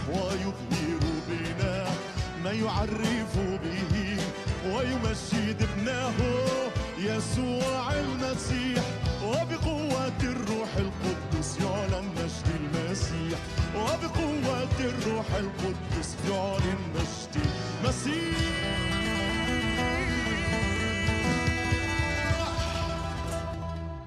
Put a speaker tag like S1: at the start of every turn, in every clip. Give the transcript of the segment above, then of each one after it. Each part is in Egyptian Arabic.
S1: ويظهر بنا ما يعرف به ويمجد ابنه يسوع المسيح وبقوة الروح القدس يعلن مجد المسيح وبقوة الروح القدس يعلن مجد المسيح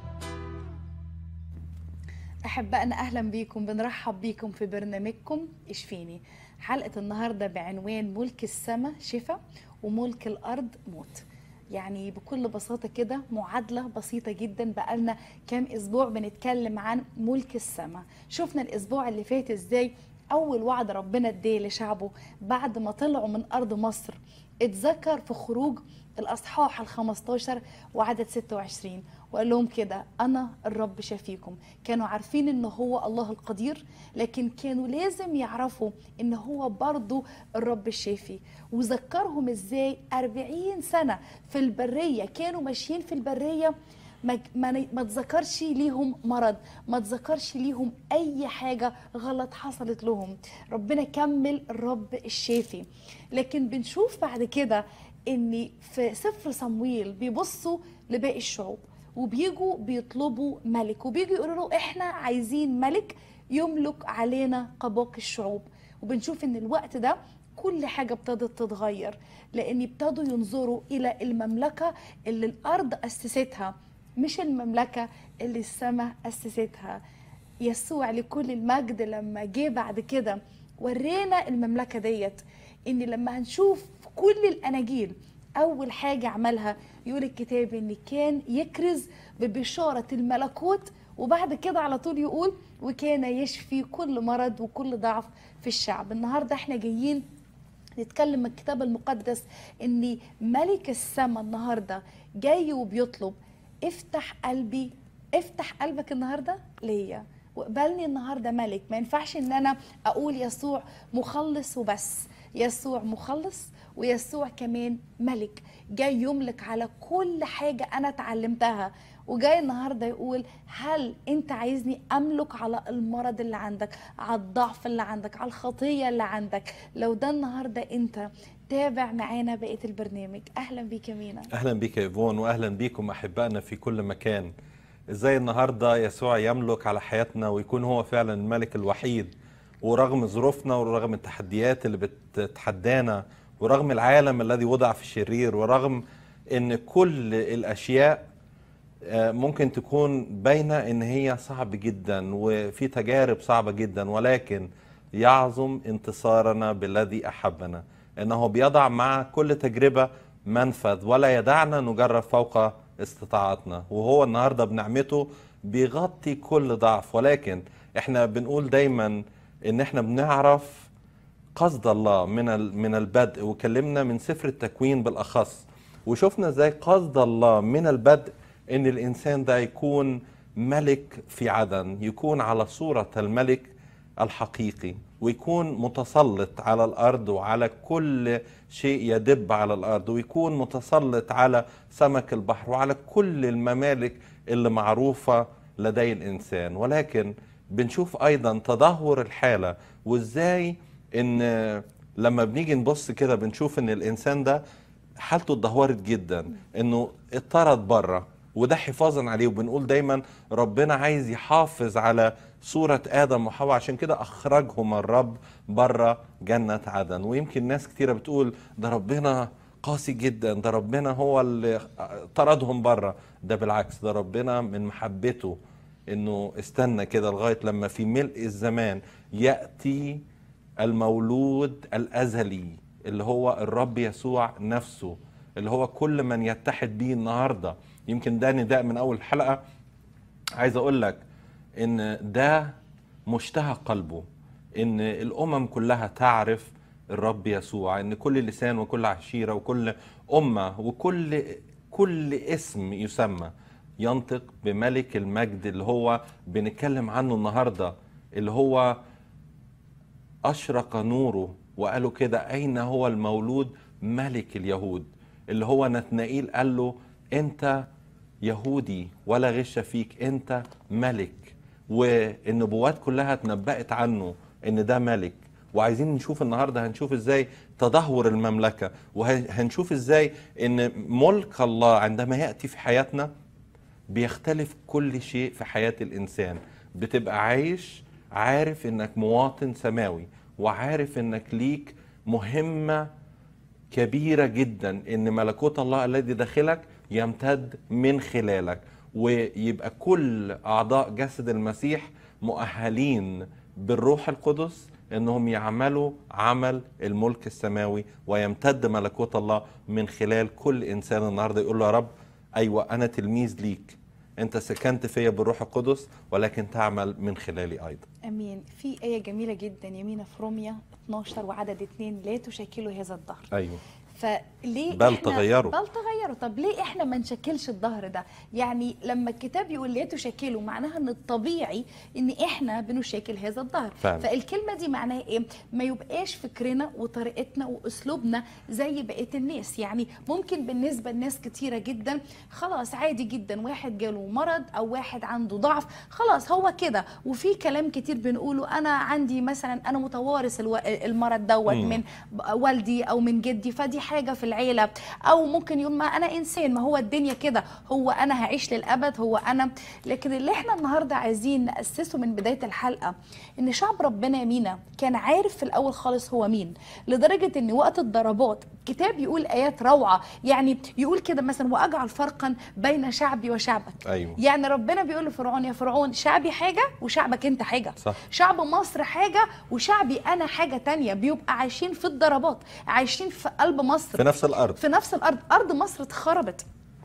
S2: أحبائنا أهلا بيكم بنرحب بيكم في برنامجكم اشفيني حلقة النهاردة بعنوان ملك السماء شفاء وملك الأرض موت يعني بكل بساطة كده معادلة بسيطة جدا بقالنا كام أسبوع بنتكلم عن ملك السماء شفنا الأسبوع اللي فات إزاي أول وعد ربنا اداه لشعبه بعد ما طلعوا من أرض مصر اتذكر في خروج الأصحاح ال 15 وعدد 26 وقال لهم كده أنا الرب شفيكم كانوا عارفين إن هو الله القدير لكن كانوا لازم يعرفوا إن هو برضو الرب الشافي وذكرهم إزاي 40 سنة في البرية كانوا ماشيين في البرية ما ما ما تذكرش ليهم مرض ما تذكرش ليهم اي حاجه غلط حصلت لهم ربنا كمل الرب الشافي لكن بنشوف بعد كده ان في سفر صمويل بيبصوا لباقي الشعوب وبيجوا بيطلبوا ملك وبيجوا يقولوا له احنا عايزين ملك يملك علينا كباقي الشعوب وبنشوف ان الوقت ده كل حاجة ابتدت تتغير لأن ابتدوا ينظروا إلى المملكة اللي الأرض أسستها مش المملكة اللي السماء أسستها يسوع لكل المجد لما جه بعد كده ورينا المملكة ديت إن لما هنشوف في كل الأناجيل أول حاجة عملها يقول الكتاب إن كان يكرز ببشارة الملكوت وبعد كده على طول يقول وكان يشفي كل مرض وكل ضعف في الشعب النهاردة احنا جايين نتكلم من الكتاب المقدس ان ملك السماء النهارده جاي وبيطلب افتح قلبي افتح قلبك النهارده ليا واقبلني النهارده ملك ما ينفعش ان انا اقول يسوع مخلص وبس يسوع مخلص ويسوع كمان ملك جاي يملك على كل حاجه انا اتعلمتها وجاي النهارده يقول هل انت عايزني املك على المرض اللي عندك على الضعف اللي عندك على الخطيه اللي عندك لو ده النهارده انت تابع معانا بقيه البرنامج اهلا بيك يا مينا
S3: اهلا بيك يا ايفون واهلا بيكم احبائنا في كل مكان ازاي النهارده يسوع يملك على حياتنا ويكون هو فعلا الملك الوحيد ورغم ظروفنا ورغم التحديات اللي بتتحدانا ورغم العالم الذي وضع في الشرير ورغم ان كل الاشياء ممكن تكون باينه ان هي صعب جدا وفي تجارب صعبه جدا ولكن يعظم انتصارنا بالذي احبنا انه بيضع مع كل تجربه منفذ ولا يدعنا نجرب فوق استطاعتنا وهو النهارده بنعمته بيغطي كل ضعف ولكن احنا بنقول دايما ان احنا بنعرف قصد الله من من البدء وكلمنا من سفر التكوين بالاخص وشفنا ازاي قصد الله من البدء ان الانسان ده يكون ملك في عدن يكون على صوره الملك الحقيقي ويكون متسلط على الارض وعلى كل شيء يدب على الارض ويكون متسلط على سمك البحر وعلى كل الممالك اللي معروفه لدي الانسان ولكن بنشوف ايضا تدهور الحاله وازاي ان لما بنيجي نبص كده بنشوف ان الانسان ده حالته اتدهورت جدا انه اتطرد بره وده حفاظا عليه وبنقول دايما ربنا عايز يحافظ على صورة آدم وحواء عشان كده أخرجهم الرب بره جنة عدن ويمكن ناس كتيرة بتقول ده ربنا قاسي جدا ده ربنا هو اللي طردهم بره ده بالعكس ده ربنا من محبته انه استنى كده لغاية لما في ملء الزمان يأتي المولود الأزلي اللي هو الرب يسوع نفسه اللي هو كل من يتحد بيه النهارده يمكن ده نداء من اول الحلقه عايز اقول لك ان ده مشتهى قلبه ان الامم كلها تعرف الرب يسوع ان كل لسان وكل عشيره وكل امه وكل كل اسم يسمى ينطق بملك المجد اللي هو بنتكلم عنه النهارده اللي هو اشرق نوره وقالوا كده اين هو المولود ملك اليهود اللي هو نتنائيل قال له انت يهودي ولا غش فيك انت ملك والنبوات كلها اتنبأت عنه ان ده ملك وعايزين نشوف النهارده هنشوف ازاي تدهور المملكه وهنشوف ازاي ان ملك الله عندما ياتي في حياتنا بيختلف كل شيء في حياه الانسان بتبقى عايش عارف انك مواطن سماوي وعارف انك ليك مهمه كبيره جدا ان ملكوت الله الذي داخلك يمتد من خلالك ويبقى كل اعضاء جسد المسيح مؤهلين بالروح القدس انهم يعملوا عمل الملك السماوي ويمتد ملكوت الله من خلال كل انسان النهارده يقول له يا رب ايوه انا تلميذ ليك انت سكنت فيا بالروح القدس ولكن تعمل من خلالي ايضا
S2: امين في ايه جميله جدا يمينه في روميا 12 وعدد 2 لا تشكلوا هذا الظهر
S3: ايوه
S2: فليه
S3: بل
S2: إحنا-
S3: تغيروا.
S2: بل تغيروا طب ليه احنا ما نشكلش الظهر ده يعني لما الكتاب يقول لا تشكلوا معناها ان الطبيعي ان احنا بنشكل هذا الظهر
S3: فعلا.
S2: فالكلمه دي معناها ايه ما يبقاش فكرنا وطريقتنا واسلوبنا زي بقيه الناس يعني ممكن بالنسبه لناس كتيره جدا خلاص عادي جدا واحد جاله مرض او واحد عنده ضعف خلاص هو كده وفي كلام كتير بنقوله انا عندي مثلا انا متوارث الو- المرض دوت
S3: مم.
S2: من والدي او من جدي فدي حاجه في العيله او ممكن يقول ما انا انسان ما هو الدنيا كده هو انا هعيش للابد هو انا لكن اللي احنا النهارده عايزين ناسسه من بدايه الحلقه ان شعب ربنا يمينا كان عارف في الاول خالص هو مين لدرجه ان وقت الضربات كتاب يقول ايات روعه يعني يقول كده مثلا واجعل فرقا بين شعبي وشعبك
S3: ايوه
S2: يعني ربنا بيقول لفرعون يا فرعون شعبي حاجه وشعبك انت حاجه
S3: صح
S2: شعب مصر حاجة وشعبي أنا حاجة تانية بيبقى عايشين في الضربات عايشين في قلب مصر
S3: في نفس الارض
S2: في نفس الأرض أرض مصر اتخربت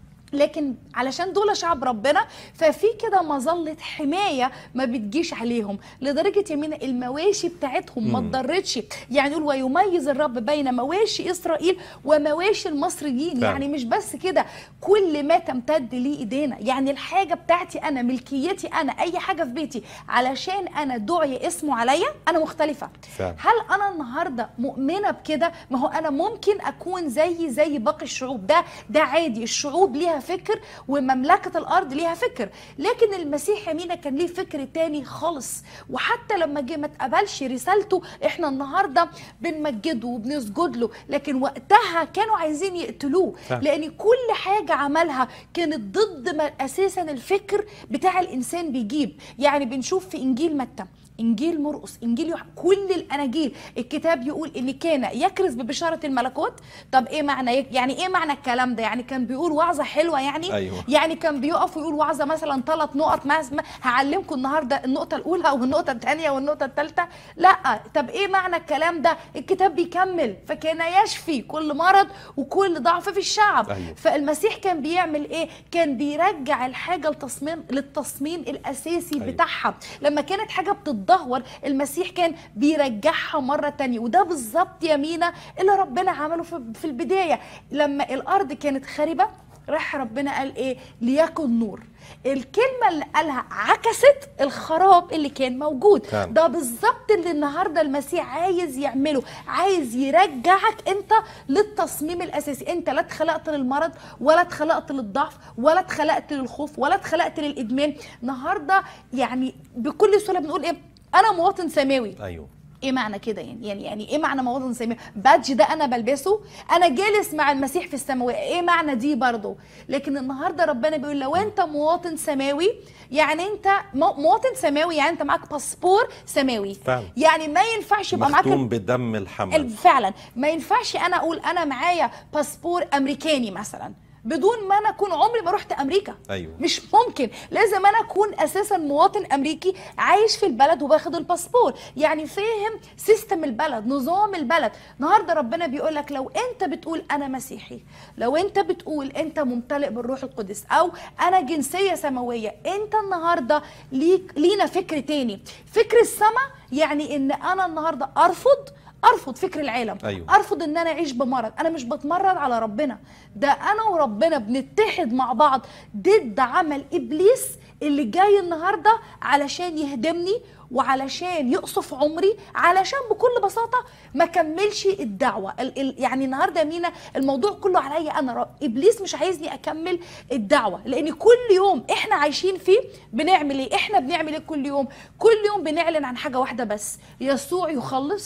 S2: لكن علشان دول شعب ربنا ففي كده مظلة حماية ما بتجيش عليهم لدرجة يمين المواشي بتاعتهم ما
S3: مم.
S2: اتضرتش يعني يقول ويميز الرب بين مواشي إسرائيل ومواشي المصريين
S3: فعلا.
S2: يعني مش بس كده كل ما تمتد ليه ايدينا يعني الحاجة بتاعتي أنا ملكيتي أنا أي حاجة في بيتي علشان أنا دعي اسمه عليا أنا مختلفة
S3: فعلا
S2: هل انا النهارده مؤمنه بكده ما هو انا ممكن اكون زي زي باقي الشعوب ده ده عادي الشعوب ليها فكر ومملكه الارض ليها فكر لكن المسيح يمينا كان ليه فكر تاني خالص وحتى لما جه ما اتقبلش رسالته احنا النهارده بنمجده وبنسجد له لكن وقتها كانوا عايزين يقتلوه
S3: فعلا.
S2: لان كل حاجه عملها كانت ضد ما اساسا الفكر بتاع الانسان بيجيب يعني بنشوف في انجيل متى انجيل مرقس انجيل يوحنا كل الاناجيل الكتاب يقول ان كان يكرز ببشاره الملكوت طب ايه معنى يك- يعني ايه معنى الكلام ده يعني كان بيقول وعظه حلوه يعني
S3: أيوة.
S2: يعني كان بيقف ويقول وعظه مثلا ثلاث نقط مثلا هعلمكم النهارده النقطه الاولى والنقطه الثانيه والنقطه الثالثه لا طب ايه معنى الكلام ده الكتاب بيكمل فكان يشفي كل مرض وكل ضعف في الشعب
S3: أيوة.
S2: فالمسيح كان بيعمل ايه كان بيرجع الحاجه لتصميم للتصميم الاساسي
S3: أيوة.
S2: أيوة. بتاعها لما كانت حاجه بتتدهور المسيح كان بيرجعها مره تانية وده بالظبط يمينة اللي ربنا عمله في في البدايه لما الارض كانت خاربه راح ربنا قال ايه ليكن نور الكلمه اللي قالها عكست الخراب اللي كان موجود
S3: فعلا.
S2: ده بالظبط اللي النهارده المسيح عايز يعمله عايز يرجعك انت للتصميم الاساسي انت لا اتخلقت للمرض ولا اتخلقت للضعف ولا اتخلقت للخوف ولا اتخلقت للادمان النهارده يعني بكل سهوله بنقول ايه انا مواطن سماوي
S3: ايوه
S2: ايه معنى كده يعني يعني يعني ايه معنى مواطن سماوي بادج ده انا بلبسه انا جالس مع المسيح في السماويه ايه معنى دي برضه لكن النهارده ربنا بيقول لو انت مواطن سماوي يعني انت مو- مواطن سماوي يعني انت معاك باسبور سماوي
S3: فعلا
S2: يعني ما ينفعش يبقى معاك
S3: مختوم بدم الحمل
S2: فعلا ما ينفعش انا اقول انا معايا باسبور امريكاني مثلا بدون ما انا اكون عمري ما رحت امريكا
S3: ايوه
S2: مش ممكن لازم انا اكون اساسا مواطن امريكي عايش في البلد وباخد الباسبور يعني فاهم سيستم البلد نظام البلد النهارده ربنا بيقول لك لو انت بتقول انا مسيحي لو انت بتقول انت ممتلئ بالروح القدس او انا جنسيه سماويه انت النهارده ليك لينا فكر تاني فكر السماء يعني ان انا النهارده ارفض ارفض فكر العالم
S3: أيوة.
S2: ارفض ان انا اعيش بمرض انا مش بتمرد على ربنا ده انا وربنا بنتحد مع بعض ضد عمل ابليس اللي جاي النهارده علشان يهدمني وعلشان يقصف عمري علشان بكل بساطه ما كملش الدعوه ال ال يعني النهارده يا مينا الموضوع كله عليا انا ر- ابليس مش عايزني اكمل الدعوه لان كل يوم احنا عايشين فيه بنعمل ايه احنا بنعمل ايه كل يوم كل يوم بنعلن عن حاجه واحده بس يسوع يخلص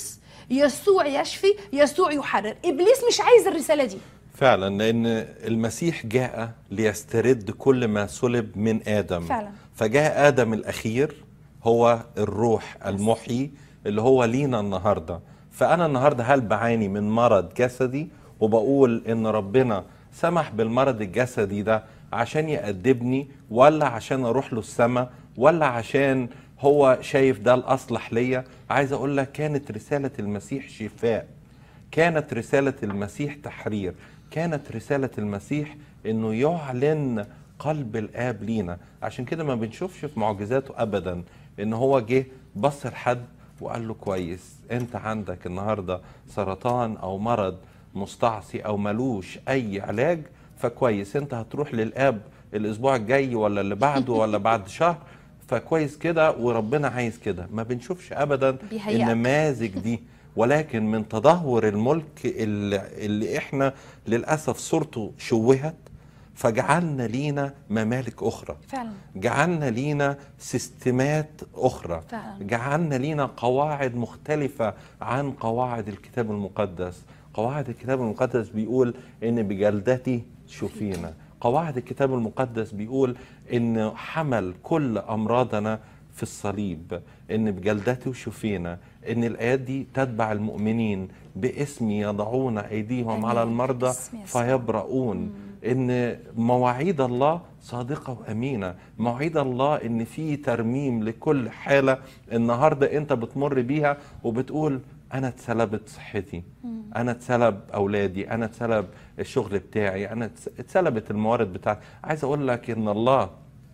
S2: يسوع يشفي يسوع يحرر ابليس مش عايز الرساله دي
S3: فعلا لان المسيح جاء ليسترد كل ما سلب من ادم
S2: فعلا.
S3: فجاء ادم الاخير هو الروح المحيي اللي هو لينا النهارده فانا النهارده هل بعاني من مرض جسدي وبقول ان ربنا سمح بالمرض الجسدي ده عشان يأدبني ولا عشان اروح له السماء ولا عشان هو شايف ده الاصلح ليا عايز اقول لك كانت رساله المسيح شفاء كانت رسالة المسيح تحرير كانت رسالة المسيح انه يعلن قلب الاب لينا عشان كده ما بنشوفش في معجزاته ابدا ان هو جه بص لحد وقال له كويس انت عندك النهارده سرطان او مرض مستعصي او ملوش اي علاج فكويس انت هتروح للاب الاسبوع الجاي ولا اللي بعده ولا بعد شهر فكويس كده وربنا عايز كده ما بنشوفش ابدا
S2: بيهيئك.
S3: النماذج دي ولكن من تدهور الملك اللي, اللي احنا للاسف صورته شوهت فجعلنا لينا ممالك اخرى
S2: فعلا
S3: جعلنا لينا سيستمات اخرى
S2: فعلا.
S3: جعلنا لينا قواعد مختلفه عن قواعد الكتاب المقدس قواعد الكتاب المقدس بيقول ان بجلدتي شفينا قواعد الكتاب المقدس بيقول ان حمل كل امراضنا في الصليب ان بجلدته شفينا ان الايات دي تتبع المؤمنين باسمي يضعون ايديهم
S2: آمين.
S3: على المرضى
S2: باسم يسوع.
S3: فيبرؤون ان مواعيد الله صادقه وامينه مواعيد الله ان في ترميم لكل حاله النهارده انت بتمر بيها وبتقول انا اتسلبت صحتي انا اتسلب اولادي انا اتسلب الشغل بتاعي انا اتس- اتسلبت الموارد بتاعتي عايز اقول لك ان الله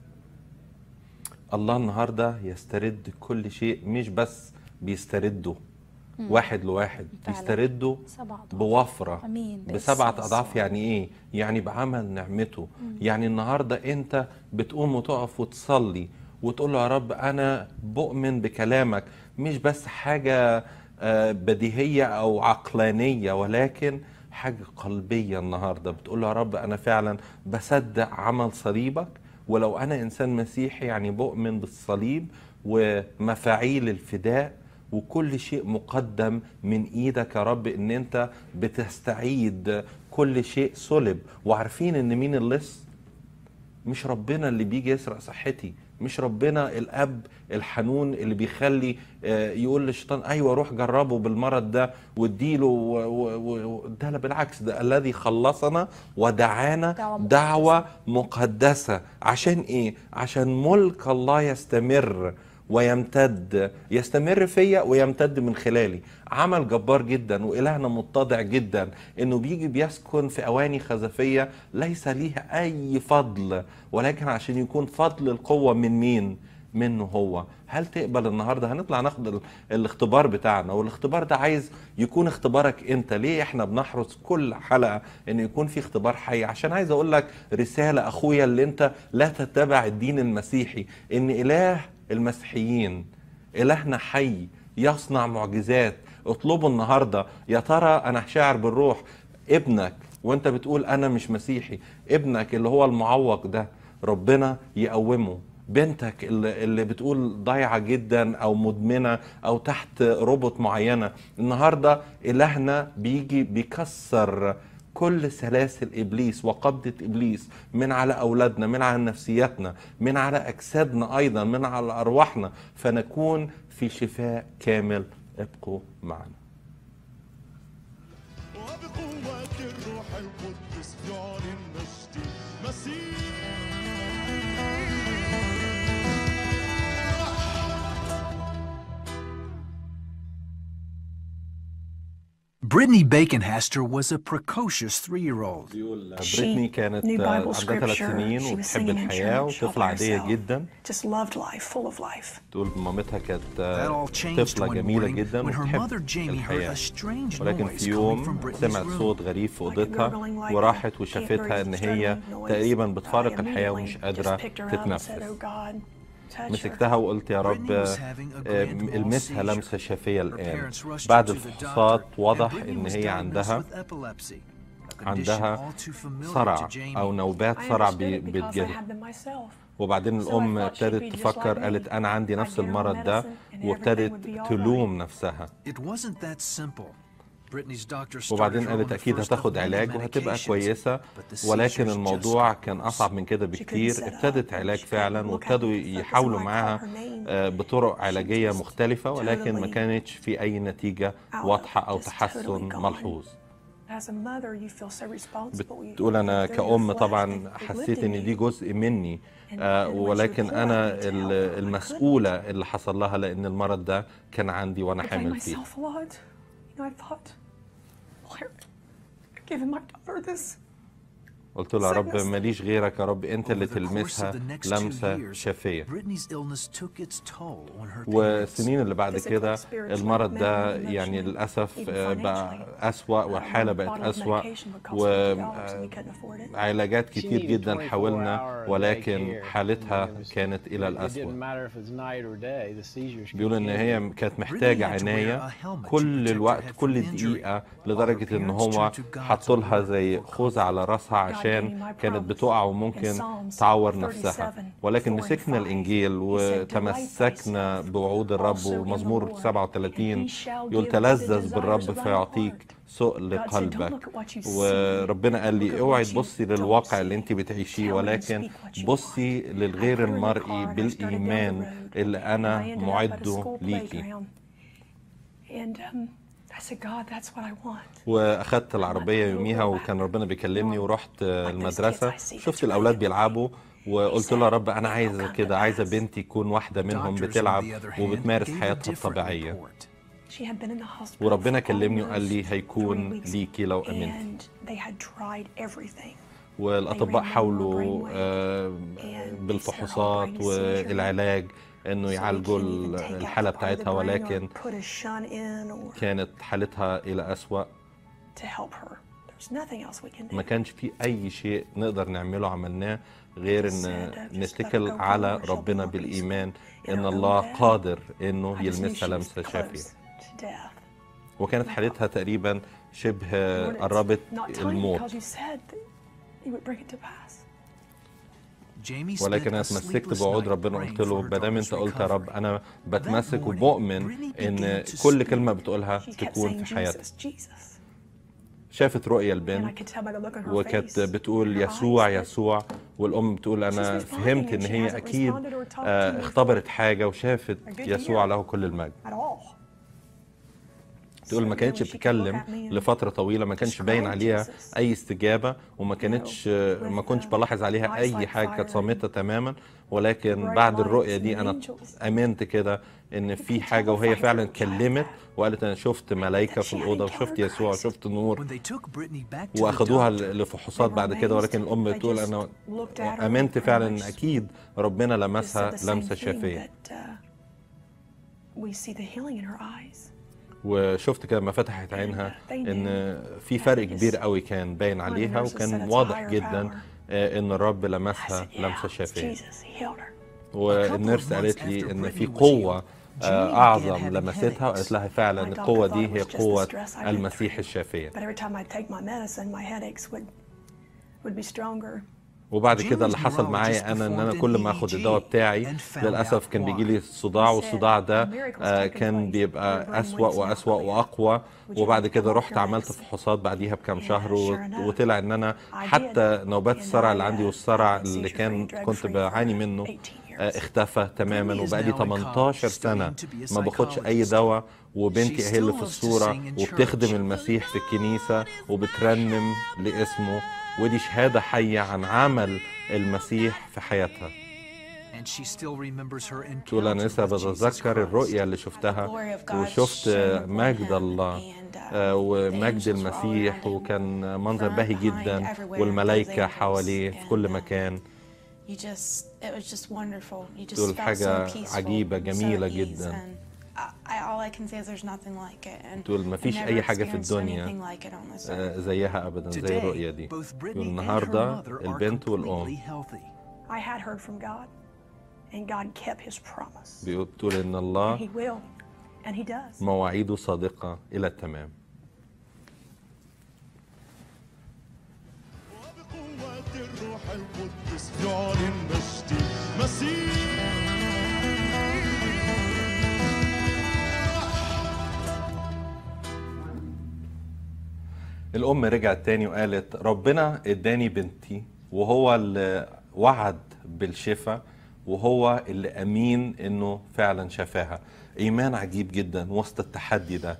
S3: الله النهارده يسترد كل شيء مش بس بيسترده واحد لواحد
S2: فعلا.
S3: بيسترده
S2: سبع أضعاف.
S3: بوفره
S2: امين باسم
S3: بسبعة
S2: يسوع.
S3: أضعاف يعني إيه؟ يعني بعمل نعمته يعني النهاردة أنت بتقوم وتقف وتصلي وتقول له يا رب أنا بؤمن بكلامك مش بس حاجة آه، بديهية أو عقلانية ولكن حاجة قلبية النهاردة بتقول له يا رب أنا فعلا بصدق عمل صليبك ولو أنا إنسان مسيحي يعني بؤمن بالصليب ومفاعيل الفداء وكل شيء مقدم من ايدك يا رب ان انت بتستعيد كل شيء سلب وعارفين ان مين اللص مش ربنا اللي بيجي يسرق صحتي مش ربنا الاب الحنون اللي بيخلي آه، يقول للشيطان ايوه روح جربه بالمرض ده واديله و- و- و- ده لا بالعكس ده الذي خلصنا ودعانا
S2: دعوة مقدسة.
S3: دعوه مقدسه عشان ايه عشان ملك الله يستمر ويمتد يستمر فيا ويمتد من خلالي عمل جبار جدا والهنا متضع جدا انه بيجي بيسكن في اواني خزفيه ليس ليها اي فضل ولكن عشان يكون فضل القوه من مين منه هو هل تقبل النهارده هنطلع ناخد ال- الاختبار بتاعنا والاختبار ده عايز يكون اختبارك انت ليه احنا بنحرص كل حلقه ان يكون في اختبار حي عشان عايز اقول لك رساله اخويا اللي انت لا تتبع الدين المسيحي ان اله المسيحيين إلهنا حي يصنع معجزات اطلبوا النهارده يا ترى انا شاعر بالروح ابنك وانت بتقول انا مش مسيحي ابنك اللي هو المعوق ده ربنا يقومه بنتك اللي, اللي بتقول ضايعه جدا او مدمنه او تحت ربط معينه النهارده الهنا بيجي بيكسر كل سلاسل ابليس وقبضه ابليس من على اولادنا من على نفسياتنا من على اجسادنا ايضا من على ارواحنا فنكون في شفاء كامل ابقوا معنا
S1: وبقوة الروح القدس يعلن مجد المسيح
S4: Brittany Baconhaster was a precocious three-year-old.
S3: بيقول
S5: She
S3: بريتني كانت
S5: knew
S3: آه،
S5: Bible
S3: عندها ثلاث
S5: scripture.
S3: سنين
S5: She was
S3: وبتحب
S5: singing in
S3: الحياه
S5: church all
S3: وطفله
S5: by
S3: عاديه
S5: herself.
S3: جدا
S5: Just loved life, full of life.
S3: تقول مامتها كانت
S4: That
S3: آه،
S4: all changed
S3: طفله
S4: one
S3: جميله
S4: morning
S3: جدا
S4: when her
S3: وبتحب
S4: mother Jamie heard
S3: الحياه
S4: a strange
S3: ولكن
S4: noise
S3: في
S4: coming
S3: يوم
S4: from Brittany's
S3: سمعت
S4: room.
S3: صوت غريب في
S5: Like a
S3: اوضتها
S5: gurgling, like
S3: وراحت
S5: a-
S3: وشافتها ان
S5: can't breathe,
S3: هي
S5: startling noise.
S3: تقريبا
S5: I
S3: بتفارق الحياه
S5: immediately
S3: ومش
S5: just
S3: قادره
S5: picked her up and
S3: تتنفس
S5: said, "Oh God, touch her."
S3: مسكتها وقلت يا رب
S4: Brittany was having a
S3: آه،
S4: grand mal
S3: المسها
S4: seizure.
S3: لمسه شفيه
S4: Her
S3: الان
S4: parents rushed her
S3: بعد
S4: to the
S3: الفحوصات
S4: doctor,
S3: واضح
S4: and Brittany
S3: ان
S4: was
S3: هي
S4: diagnosed
S3: عندها
S4: with epilepsy, a condition
S3: عندها
S4: all too familiar
S3: صرع
S4: to Jamie.
S3: او نوبات
S5: I
S3: صرع
S5: understood
S3: بي-
S5: it because I
S3: بتجيلها
S5: had them myself.
S3: وبعدين
S5: So I
S3: الام
S5: thought she'd
S3: ابتدت
S5: be just
S3: تفكر
S5: like me.
S3: قالت انا عندي
S5: I'd
S3: نفس
S5: get her
S3: المرض ده
S5: medicine and everything
S3: وابتدت
S5: would be all
S3: تلوم نفسها
S4: It wasn't that simple. Brittany's doctor started
S3: وبعدين
S4: her on
S3: قالت
S4: the
S3: اكيد
S4: first of
S3: هتاخد
S4: many
S3: علاج وهتبقى
S4: medications,
S3: كويسه
S4: but the
S3: ولكن
S4: seizures just
S3: الموضوع
S4: got
S3: كان
S4: worse.
S3: اصعب من كده بكتير
S5: set up
S3: ابتدت
S5: and
S3: علاج
S5: she couldn't
S3: فعلا
S5: look
S3: وابتدوا
S5: at me.
S3: يحاولوا
S5: So I
S3: معاها
S5: called her name.
S3: آه، بطرق علاجيه
S5: just
S3: مختلفه ولكن ما
S5: totally
S3: كانتش في اي نتيجه
S5: out,
S3: واضحه او
S5: just
S3: تحسن
S5: totally gone.
S3: ملحوظ
S5: As a mother, you feel so responsible. You-
S3: بتقول انا
S5: they're your
S3: كأم
S5: flesh.
S3: طبعا
S5: They- they
S3: حسيت
S5: lived
S3: ان
S5: in
S3: دي
S5: you.
S3: جزء مني
S5: And-
S3: آه،
S5: and when she
S3: ولكن
S5: was
S3: انا
S5: poor, I could
S3: ال-
S5: tell. I
S3: المسؤولة اللي حصل لها لان المرض ده كان عندي وانا
S5: I blame
S3: حامل فيه
S5: myself a lot. You know, I thought, why I've given my daughter this.
S3: قلت له يا رب
S5: Sickness.
S3: ماليش غيرك يا رب انت اللي
S4: Over the course of
S3: تلمسها
S4: the next two
S3: لمسة
S4: years,
S3: شافية
S4: Brittany's illness took its toll on her parents.
S3: والسنين اللي بعد
S5: Physically,
S3: كده
S5: spiritually,
S3: المرض ده
S5: mentally,
S3: يعني
S5: emotionally,
S3: للأسف
S5: even
S3: آه، بقى
S5: financially.
S3: أسوأ
S5: Uh,
S3: والحالة
S5: one
S3: بقت
S5: bottle of
S3: أسوأ
S5: medication would cost $50 and we couldn't afford it.
S3: وعلاجات كتير
S6: needed
S3: جدا
S6: 24
S3: حاولنا
S6: hour
S3: ولكن
S6: day care.
S3: حالتها
S6: It was-
S3: كانت إلى
S6: It didn't
S3: الأسوأ
S6: matter if it's night or day. The seizures
S3: بيقول ان
S6: continued.
S3: هي كانت محتاجه
S4: had to wear
S3: عنايه
S4: a helmet to
S3: كل
S4: protect her
S3: الوقت
S4: head
S3: كل
S4: from injury,
S3: دقيقه
S4: while her
S3: لدرجه ان
S4: parents
S3: هو
S4: turned to God
S3: حطوا لها
S4: to
S3: زي
S4: overcome
S3: خوذه على راسها عشان
S5: gave me my
S3: كانت
S5: promise.
S3: بتقع
S5: In
S3: وممكن
S5: Psalms
S3: تعور
S5: 37,
S3: نفسها ولكن
S5: 4 and
S3: مسكنا
S5: 5,
S3: الانجيل
S5: he said, "Delight
S3: وتمسكنا
S5: thyself
S3: بوعود الرب
S5: also in the
S3: ومزمور
S5: Lord,
S3: 37
S5: and he shall
S3: يقول
S5: give thee the
S3: تلذذ
S5: desires
S3: بالرب
S5: of thine
S3: فيعطيك
S5: heart."
S3: سؤل
S5: God said, "Don't
S3: قلبك
S5: look at what you see,
S3: وربنا قال
S5: look
S3: لي
S5: at
S3: اوعي
S5: what you
S3: تبصي
S5: don't
S3: للواقع اللي
S5: see.
S3: انت بتعيشيه
S5: Tell him,
S3: ولكن
S5: speak what you
S3: بصي
S5: want."
S3: للغير
S5: I put her in the
S3: المرئي
S5: car and I started down the
S3: بالايمان
S5: road,
S3: اللي
S5: and I
S3: انا
S5: ended up at a
S3: معده
S5: school
S3: ليكي
S5: playground. And um, I said, God, that's what I want.
S3: واخدت العربيه يوميها وكان ربنا بيكلمني ورحت المدرسه شفت الاولاد بيلعبوا وقلت له يا رب انا عايزه كده عايزه بنتي تكون واحده منهم
S4: Doctors, on
S3: بتلعب
S4: the other hand,
S3: وبتمارس
S4: gave a
S3: حياتها
S4: different
S3: الطبيعيه
S4: report.
S5: She had been in the hospital
S3: وربنا
S5: for
S3: كلمني وقال لي
S5: almost
S3: هيكون
S5: three weeks,
S3: ليكي لو امنتي
S5: And they had tried everything.
S3: والاطباء حاولوا آه، بالفحوصات والعلاج انه
S5: So they
S3: يعالجوا
S5: couldn't even take out
S3: الحاله
S5: part of the
S3: بتاعتها
S5: brain or
S3: ولكن
S5: put a shunt in or
S3: كانت حالتها الى اسوا
S5: to help her. There's nothing else we can do.
S3: ما كانش في اي شيء نقدر نعمله عملناه غير ان
S5: Said, uh, just
S3: نتكل
S5: let her go
S3: على
S5: where she'll
S3: ربنا
S5: be more
S3: بالايمان
S5: peaceful in
S3: ان
S5: her own
S3: الله
S5: bed.
S3: قادر انه
S5: I just knew
S3: يلمسها
S5: she was
S3: لمسه شافيه
S5: close to death.
S3: وكانت حالتها تقريبا شبه
S5: Lord, it's
S3: قربت
S5: not telling you
S3: الموت
S5: because you said that you would bring it to pass.
S4: Jamie spent
S3: ولكن
S4: a
S3: انا اتمسكت
S4: sleepless
S3: بوعود
S4: night
S3: ربنا
S4: praying
S3: قلت له
S4: for her
S3: ما دام
S4: daughter's
S3: انت قلت يا رب
S4: recovery.
S3: انا بتمسك
S4: morning,
S3: وبؤمن
S4: Brittany
S3: ان
S4: began to
S3: كل
S4: speak.
S3: كلمه بتقولها
S5: She kept
S3: تكون
S5: saying
S3: في حياتها
S5: Jesus, Jesus.
S3: شافت رؤية
S5: And I
S3: البنت
S5: could tell by the look on her
S3: وكانت
S5: face,
S3: بتقول
S5: her
S3: يسوع
S5: eyes that
S3: يسوع والام بتقول انا
S5: She's responding
S3: فهمت
S5: and
S3: ان
S5: she
S3: هي
S5: hasn't
S3: اكيد
S5: responded or talked to
S3: آه،
S5: me
S3: اختبرت حاجه وشافت
S5: Good to
S3: يسوع
S5: hear.
S3: له كل المجد
S5: at all.
S3: تقول ما
S5: So
S3: كانتش
S5: really she could
S3: بتتكلم
S5: look at me and
S3: لفتره طويله ما كانش باين
S5: describe
S3: عليها
S5: Jesus.
S3: اي استجابه وما كانتش
S5: with,
S3: ما كنتش
S5: uh,
S3: بلاحظ عليها
S5: eyes
S3: اي
S5: like
S3: حاجه كانت
S5: fire
S3: صامته تماما ولكن
S5: bright
S3: بعد
S5: lights
S3: الرؤيه
S5: and
S3: دي انا
S5: angels.
S3: امنت كده ان في
S5: could
S3: حاجه
S5: tell
S3: وهي
S5: the
S3: فعلا
S5: fight was
S3: كلمت
S5: like
S3: وقالت انا شفت ملائكه
S5: that
S3: في
S5: she had
S3: الاوضه
S5: encountered
S3: وشفت يسوع
S5: Christ.
S3: وشفت نور
S4: When they took Brittany back to the
S3: واخدوها
S4: doctor,
S3: لفحوصات
S5: They were
S3: بعد كده ولكن
S5: amazed.
S3: الام
S5: They
S3: بتقول
S5: just
S3: انا
S5: looked at her
S3: امنت
S5: and
S3: فعلا ان
S5: pretty much
S3: اكيد ربنا
S5: just
S3: لمسها
S5: said the same
S3: لمسه
S5: thing
S3: شافيه
S5: that, uh, we see the healing in her eyes.
S3: وشفت كده لما فتحت عينها ان في فرق كبير قوي كان باين عليها وكان واضح جدا آه، ان الرب
S5: I
S3: لمسها
S5: said, yeah,
S3: لمسه
S5: it's
S3: شافيه
S5: Jesus. He healed her.
S3: والنيرس قالت لي ان في قوه آه، اعظم لمستها وقالت لها فعلا القوه دي هي قوه المسيح الشافيه
S5: But every time I take my medicine, my headaches would would be stronger.
S3: وبعد كده اللي
S4: Jamie's
S3: حصل معايا انا ان انا كل ما اخد الدواء بتاعي للاسف كان بيجي لي صداع والصداع ده آه، كان بيبقى اسوا واسوا واقوى وبعد كده رحت عملت فحوصات بعديها بكام شهر و- وطلع ان انا حتى نوبات الصرع اللي عندي والصرع اللي كان كنت بعاني منه آه، اختفى تماما وبقالي 18 سنه ما باخدش اي دواء وبنتي هي اللي في الصوره وبتخدم المسيح في الكنيسه وبترنم لاسمه ودي شهاده حيه عن عمل المسيح في حياتها
S4: and she still remembers her
S3: تقول انا
S4: encounter
S3: لسه
S4: with Jesus
S3: بتذكر
S4: Christ.
S3: الرؤيه اللي شفتها وشفت مجد الله آه، ومجد المسيح وكان منظر باهي جدا والملائكه حواليه في كل مكان
S7: You just, it was just wonderful. You just
S3: تقول
S7: felt
S3: حاجة
S7: so peaceful,
S3: عجيبة،
S7: so
S3: جميلة
S7: at ease,
S3: جدا.
S7: and I, I, all I can say is there's nothing like it. And
S3: تقول ما
S7: I've
S3: فيش
S7: never
S3: أي حاجة في
S7: experienced
S3: الدنيا
S7: anything like it on this earth.
S3: آه، زيها أبدا زي
S4: Today,
S3: الرؤية دي
S4: both Brittany
S3: تقول
S4: and her
S3: النهاردة
S4: mother are
S3: البنت
S4: completely
S3: والأم
S4: healthy.
S5: I had heard from God, and God kept His promise.
S3: بيقول- بتقول إن
S5: And He
S3: الله
S5: will, and He does.
S3: مواعيده صادقة إلى التمام
S1: وبقوة الروح القدس يعلن مجدي
S3: الام رجعت تاني وقالت ربنا اداني بنتي وهو اللي وعد بالشفاء وهو اللي امين انه فعلا شفاها ايمان عجيب جدا وسط التحدي ده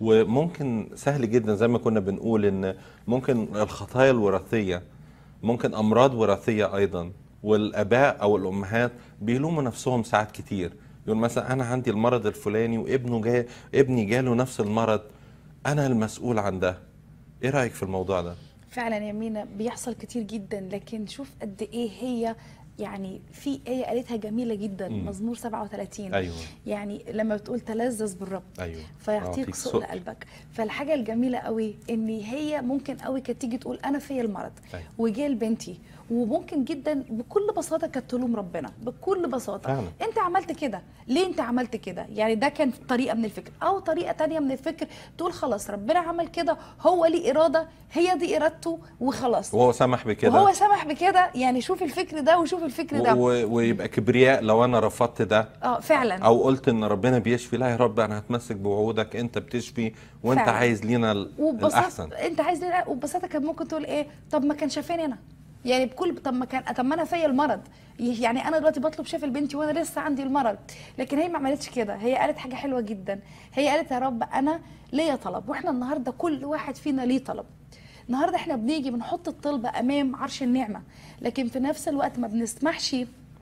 S3: وممكن سهل جدا زي ما كنا بنقول ان ممكن الخطايا الوراثيه ممكن امراض وراثيه ايضا والاباء او الامهات بيلوموا نفسهم ساعات كتير يقول مثلا انا عندي المرض الفلاني وابنه جاي ابني جاله نفس المرض انا المسؤول عن ده ايه رايك في الموضوع ده
S2: فعلا يا مينا بيحصل كتير جدا لكن شوف قد ايه هي يعني في آية قالتها جميلة جدا
S3: مم.
S2: مزمور 37
S3: ايوه
S2: يعني لما بتقول تلذذ بالرب
S3: ايوه
S2: فيعطيك
S3: يعطيك
S2: سؤل
S3: سؤل.
S2: قلبك فالحاجة الجميلة قوي ان هي ممكن قوي كانت تيجي تقول انا فيا المرض
S3: أيوة.
S2: وجه لبنتي وممكن جدا بكل بساطة كانت تلوم ربنا بكل بساطة
S3: فعلا.
S2: انت عملت كده ليه انت عملت كده يعني ده كان طريقة من الفكر او طريقة تانية من الفكر تقول خلاص ربنا عمل كده هو ليه إرادة هي دي إرادته وخلاص
S3: وهو سمح بكده
S2: وهو سمح بكده يعني شوف الفكر ده وشوف الفكر
S3: و-
S2: ده
S3: و- ويبقى كبرياء لو انا رفضت ده
S2: اه فعلا
S3: او قلت ان ربنا بيشفي لا يا رب انا هتمسك بوعودك انت بتشفي وانت
S2: فعلا.
S3: عايز لينا ال-
S2: وببساطه
S3: الاحسن
S2: انت عايز ليه وببساطه كان ممكن تقول ايه طب ما كان شافاني انا يعني بكل طب ما كان طب ما انا فيا المرض يعني انا دلوقتي بطلب شفا لبنتي وانا لسه عندي المرض لكن هي ما عملتش كده هي قالت حاجه حلوه جدا هي قالت يا رب انا ليا طلب واحنا النهارده كل واحد فينا ليه طلب النهارده احنا بنيجي بنحط الطلبه امام عرش النعمه لكن في نفس الوقت ما بنسمحش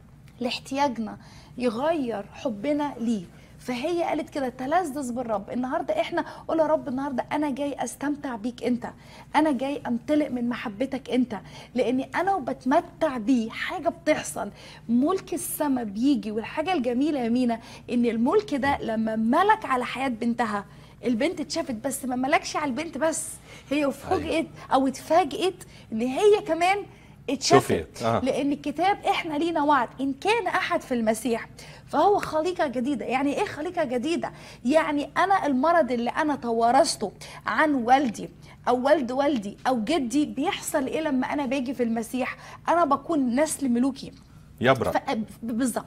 S2: لاحتياجنا يغير حبنا ليه فهي قالت كده تلذذ بالرب النهارده احنا قول يا رب النهارده انا جاي استمتع بيك انت انا جاي امتلئ من محبتك انت لاني انا وبتمتع بيه حاجه بتحصل ملك السماء بيجي والحاجه الجميله يا مينا ان الملك ده لما ملك على حياه بنتها البنت اتشافت بس ما ملكش على البنت بس هي فوجئت او اتفاجئت ان هي كمان اتشافت
S3: شفيت، آه.
S2: لان الكتاب احنا لينا وعد ان كان احد في المسيح فهو خليقه جديده يعني ايه خليقه جديده يعني انا المرض اللي انا توارثته عن والدي او والد والدي او جدي بيحصل ايه لما انا باجي في المسيح انا بكون نسل ملوكي
S3: يبرأ
S2: ف- بالظبط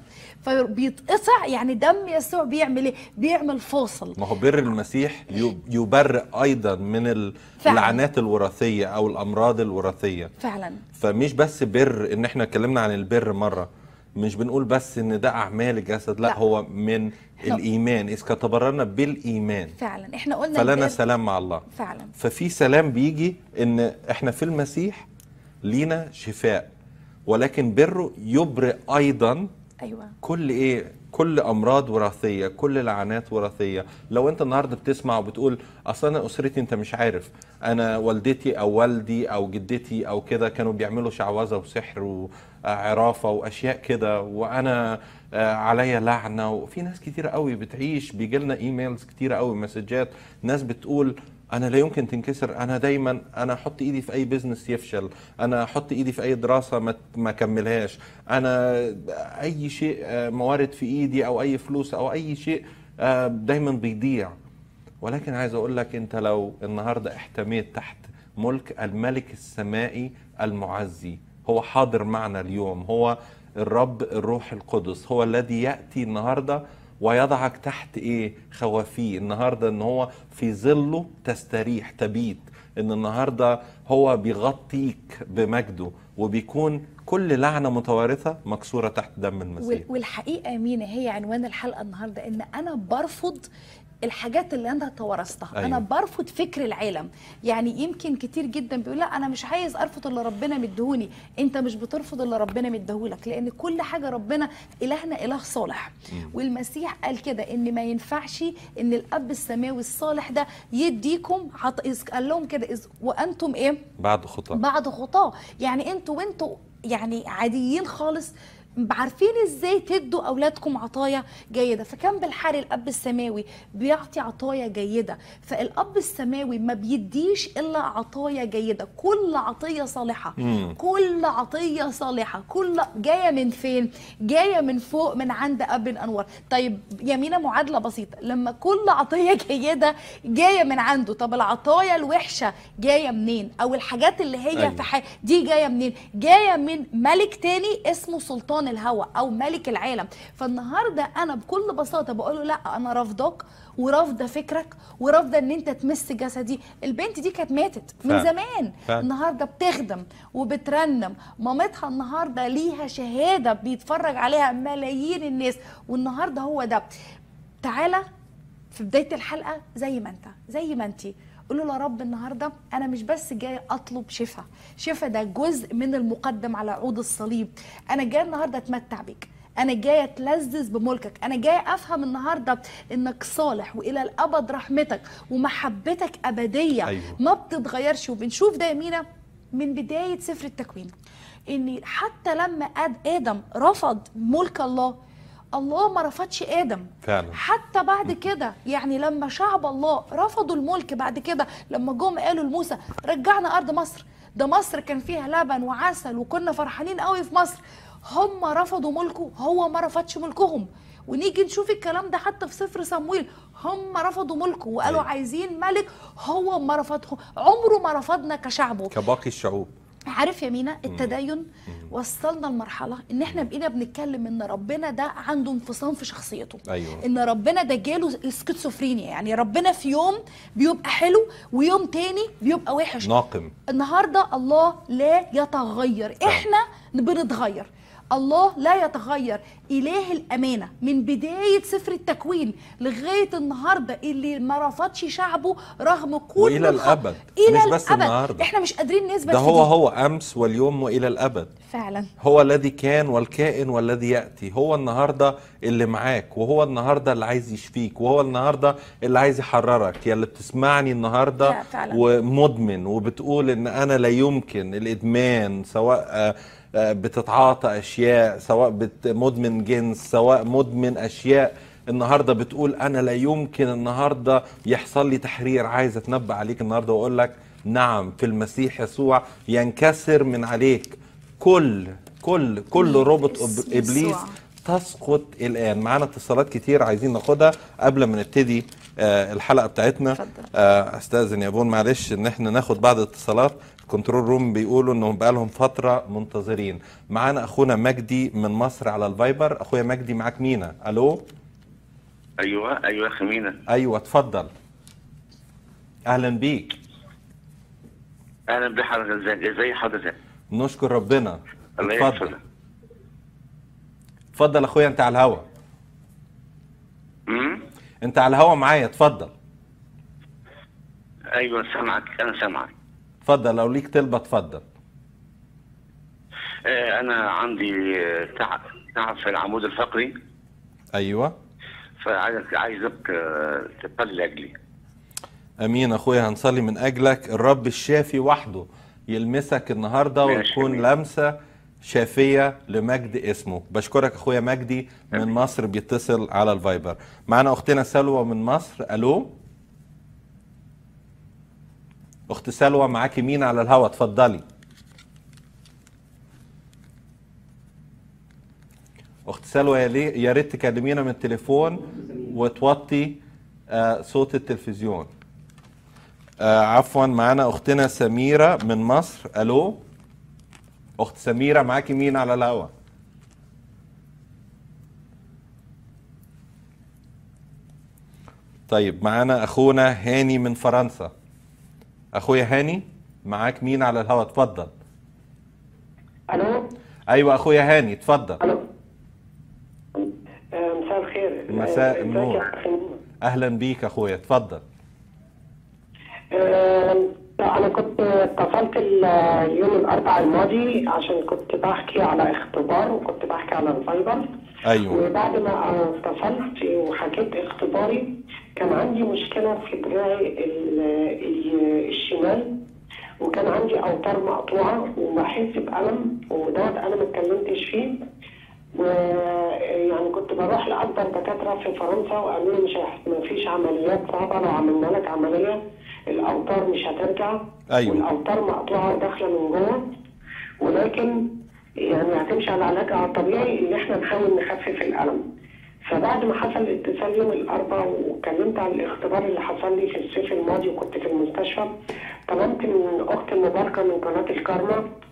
S2: فبيتقطع يعني دم يسوع بيعمل ايه بيعمل فاصل
S3: ما هو بر المسيح يب- يبرئ ايضا من ال-
S2: فعلا.
S3: اللعنات الوراثيه او الامراض الوراثيه
S2: فعلا
S3: فمش بس بر ان احنا اتكلمنا عن البر مره مش بنقول بس ان ده اعمال الجسد لا,
S2: لا.
S3: هو من
S2: إحنا-
S3: الايمان اذ تبررنا بالايمان
S2: فعلا احنا قلنا
S3: فلنا
S2: البر-
S3: سلام مع الله
S2: فعلا
S3: ففي سلام بيجي ان احنا في المسيح لينا شفاء ولكن بره يبرئ ايضا
S2: ايوه
S3: كل ايه كل امراض وراثيه كل لعنات وراثيه لو انت النهارده بتسمع وبتقول اصل انا اسرتي انت مش عارف انا والدتي او والدي او جدتي او كده كانوا بيعملوا شعوذه وسحر وعرافه واشياء كده وانا آه، عليا لعنه وفي ناس كتير قوي بتعيش بيجي لنا ايميلز كتير قوي مسجات ناس بتقول انا لا يمكن تنكسر انا دايما انا احط ايدي في اي بزنس يفشل انا احط ايدي في اي دراسه ما ما كملهاش انا اي شيء آه، موارد في ايدي او اي فلوس او اي شيء آه، دايما بيضيع ولكن عايز اقول لك انت لو النهارده احتميت تحت ملك الملك السمائي المعزي هو حاضر معنا اليوم هو الرب الروح القدس هو الذي ياتي النهارده ويضعك تحت ايه خوافيه النهارده ان هو في ظله تستريح تبيت ان النهارده هو بيغطيك بمجده وبيكون كل لعنه متوارثه مكسوره تحت دم المسيح
S2: وال- والحقيقه يا مينا هي عنوان الحلقه النهارده ان انا برفض الحاجات اللي انا توارثتها
S3: أيوة.
S2: أيوة. انا برفض فكر العالم يعني يمكن كتير جدا بيقول لا انا مش عايز ارفض اللي ربنا مديهوني انت مش بترفض اللي ربنا مديهولك لان كل حاجه ربنا الهنا اله صالح والمسيح قال كده ان ما ينفعش ان الاب السماوي الصالح ده يديكم عط... إذ- قال لهم كده إذ وانتم ايه
S3: بعد خطأ
S2: بعد خطاه يعني انتوا وانتوا يعني عاديين خالص عارفين ازاي تدوا اولادكم عطايا جيده فكان بالحال الاب السماوي بيعطي عطايا جيده فالاب السماوي ما بيديش الا عطايا جيده كل عطيه صالحه
S3: مم.
S2: كل عطيه صالحه كل جايه من فين جايه من فوق من عند اب انوار طيب يمينه معادله بسيطه لما كل عطيه جيده جايه من عنده طب العطايا الوحشه جايه منين او الحاجات اللي هي
S3: أيوة.
S2: في حي... دي جايه منين جايه من ملك تاني اسمه سلطان سلطان الهوى او ملك العالم فالنهارده انا بكل بساطه بقول له لا انا رافضاك ورافضه فكرك ورافضه ان انت تمس جسدي البنت دي كانت ماتت من
S3: فعلا.
S2: زمان
S3: فعلا.
S2: النهارده بتخدم وبترنم مامتها النهارده ليها شهاده بيتفرج عليها ملايين الناس والنهارده هو ده تعالى في بدايه الحلقه زي ما انت زي ما انتي قول له يا رب النهارده انا مش بس جاي اطلب شفاء شفاء ده جزء من المقدم على عود الصليب انا جاي النهارده اتمتع بيك انا جاي اتلذذ بملكك انا جاي افهم النهارده انك صالح والى الابد رحمتك ومحبتك ابديه
S3: أيوة.
S2: ما بتتغيرش وبنشوف ده يا مينا من بدايه سفر التكوين ان حتى لما آد- ادم رفض ملك الله الله ما رفضش ادم
S3: فعلا.
S2: حتى بعد كده يعني لما شعب الله رفضوا الملك بعد كده لما جم قالوا لموسى رجعنا ارض مصر ده مصر كان فيها لبن وعسل وكنا فرحانين قوي في مصر هم رفضوا ملكه هو ما رفضش ملكهم ونيجي نشوف الكلام ده حتى في سفر صمويل هم رفضوا ملكه وقالوا
S3: أيوة.
S2: عايزين ملك هو ما رفضهم عمره ما رفضنا كشعبه
S3: كباقي الشعوب
S2: عارف يا مينا التدين وصلنا لمرحله ان احنا بقينا بنتكلم ان ربنا ده عنده انفصام في شخصيته
S3: أيوة.
S2: ان ربنا ده جاله سكيزوفرينيا يعني ربنا في يوم بيبقى حلو ويوم تاني بيبقى وحش
S3: ناقم
S2: النهارده الله لا يتغير احنا بنتغير الله لا يتغير اله الامانه من بدايه سفر التكوين لغايه النهارده اللي ما رفضش شعبه رغم كل
S3: وإلى
S2: الخ-
S3: الأبد.
S2: الى
S3: مش بس
S2: الابد
S3: النهاردة.
S2: احنا مش قادرين نثبت
S3: ده
S2: في
S3: هو
S2: دي.
S3: هو امس واليوم والى الابد
S2: فعلا
S3: هو الذي كان والكائن والذي ياتي هو النهارده اللي معاك وهو النهارده اللي عايز يشفيك وهو النهارده اللي عايز يحررك يا اللي بتسمعني النهارده
S2: لا، فعلا.
S3: ومدمن وبتقول ان انا لا يمكن الادمان سواء آه، آه، بتتعاطى اشياء سواء بت- مدمن جنس سواء مدمن اشياء النهارده بتقول انا لا يمكن النهارده يحصل لي تحرير عايز اتنبأ عليك النهارده واقول لك نعم في المسيح يسوع ينكسر من عليك كل كل كل ربط
S2: اسم
S3: إب- ابليس
S2: يسوع.
S3: تسقط الان معانا اتصالات كتير عايزين ناخدها قبل ما نبتدي آه الحلقه بتاعتنا
S2: اتفضل.
S3: آه استاذن يا بون معلش ان احنا ناخد بعض الاتصالات الكنترول روم بيقولوا انهم بقالهم فتره منتظرين معانا اخونا مجدي من مصر على الفايبر اخويا مجدي معاك مينا الو
S8: ايوه ايوه خمينه
S3: ايوه اتفضل اهلا بيك
S8: اهلا بحضرتك ازيك ازي حضرتك
S3: نشكر ربنا
S8: الله
S3: اتفضل
S8: يحفظك
S3: اتفضل اخويا انت على الهوا
S8: امم
S3: انت على الهوا معايا اتفضل
S8: ايوه سامعك انا سامعك
S3: اتفضل لو ليك طلبه اتفضل
S8: آه انا عندي آه، تعب تعب في العمود الفقري
S3: ايوه
S8: فعايزك عايزك آه، تصلي لاجلي
S3: امين اخويا هنصلي من اجلك الرب الشافي وحده يلمسك النهارده
S8: ماشي،
S3: وتكون
S8: أمين.
S3: لمسه شافيه لمجد اسمه بشكرك اخويا مجدي من مصر بيتصل على الفايبر معانا اختنا سلوى من مصر الو اخت سلوى معاكي مين على الهوا اتفضلي اخت سلوى يا لي- يا ريت تكلمينا من التليفون وتوطي آه، صوت التلفزيون آه عفوا معانا اختنا سميره من مصر الو اخت سميره معاكي مين على الهوا طيب معانا اخونا هاني من فرنسا اخويا هاني معاك مين على الهوا اتفضل
S9: الو
S3: ايوه اخويا هاني اتفضل
S9: الو آه، مساء الخير
S3: مساء
S9: آه، ازيك
S3: النور.
S9: يا أخي نور؟
S3: اهلا بيك اخويا اتفضل
S9: آه، انا كنت اتصلت ال- اليوم الاربعاء الماضي عشان كنت بحكي على اختبار وكنت بحكي على الفايبر
S3: ايوه
S9: وبعد ما اتصلت وحكيت اختباري كان عندي مشكلة في دراعي ال- ال- الشمال وكان عندي أوتار مقطوعة وبحس بألم ودوت أنا ما اتكلمتش فيه ويعني كنت بروح لأكبر دكاترة في فرنسا وقالوا لي مش هيح- ما فيش عمليات صعبة لو عملنا لك عملية الأوتار مش هترجع
S3: أيوة.
S9: والأوتار مقطوعة داخلة من جوه ولكن يعني هتمشي على علاجها الطبيعي ان احنا نحاول نخفف الالم فبعد ما حصل الاتصال يوم الاربعاء واتكلمت عن الاختبار اللي حصل لي في الصيف الماضي وكنت في المستشفى طلبت من اختي المباركه من قناه الكارما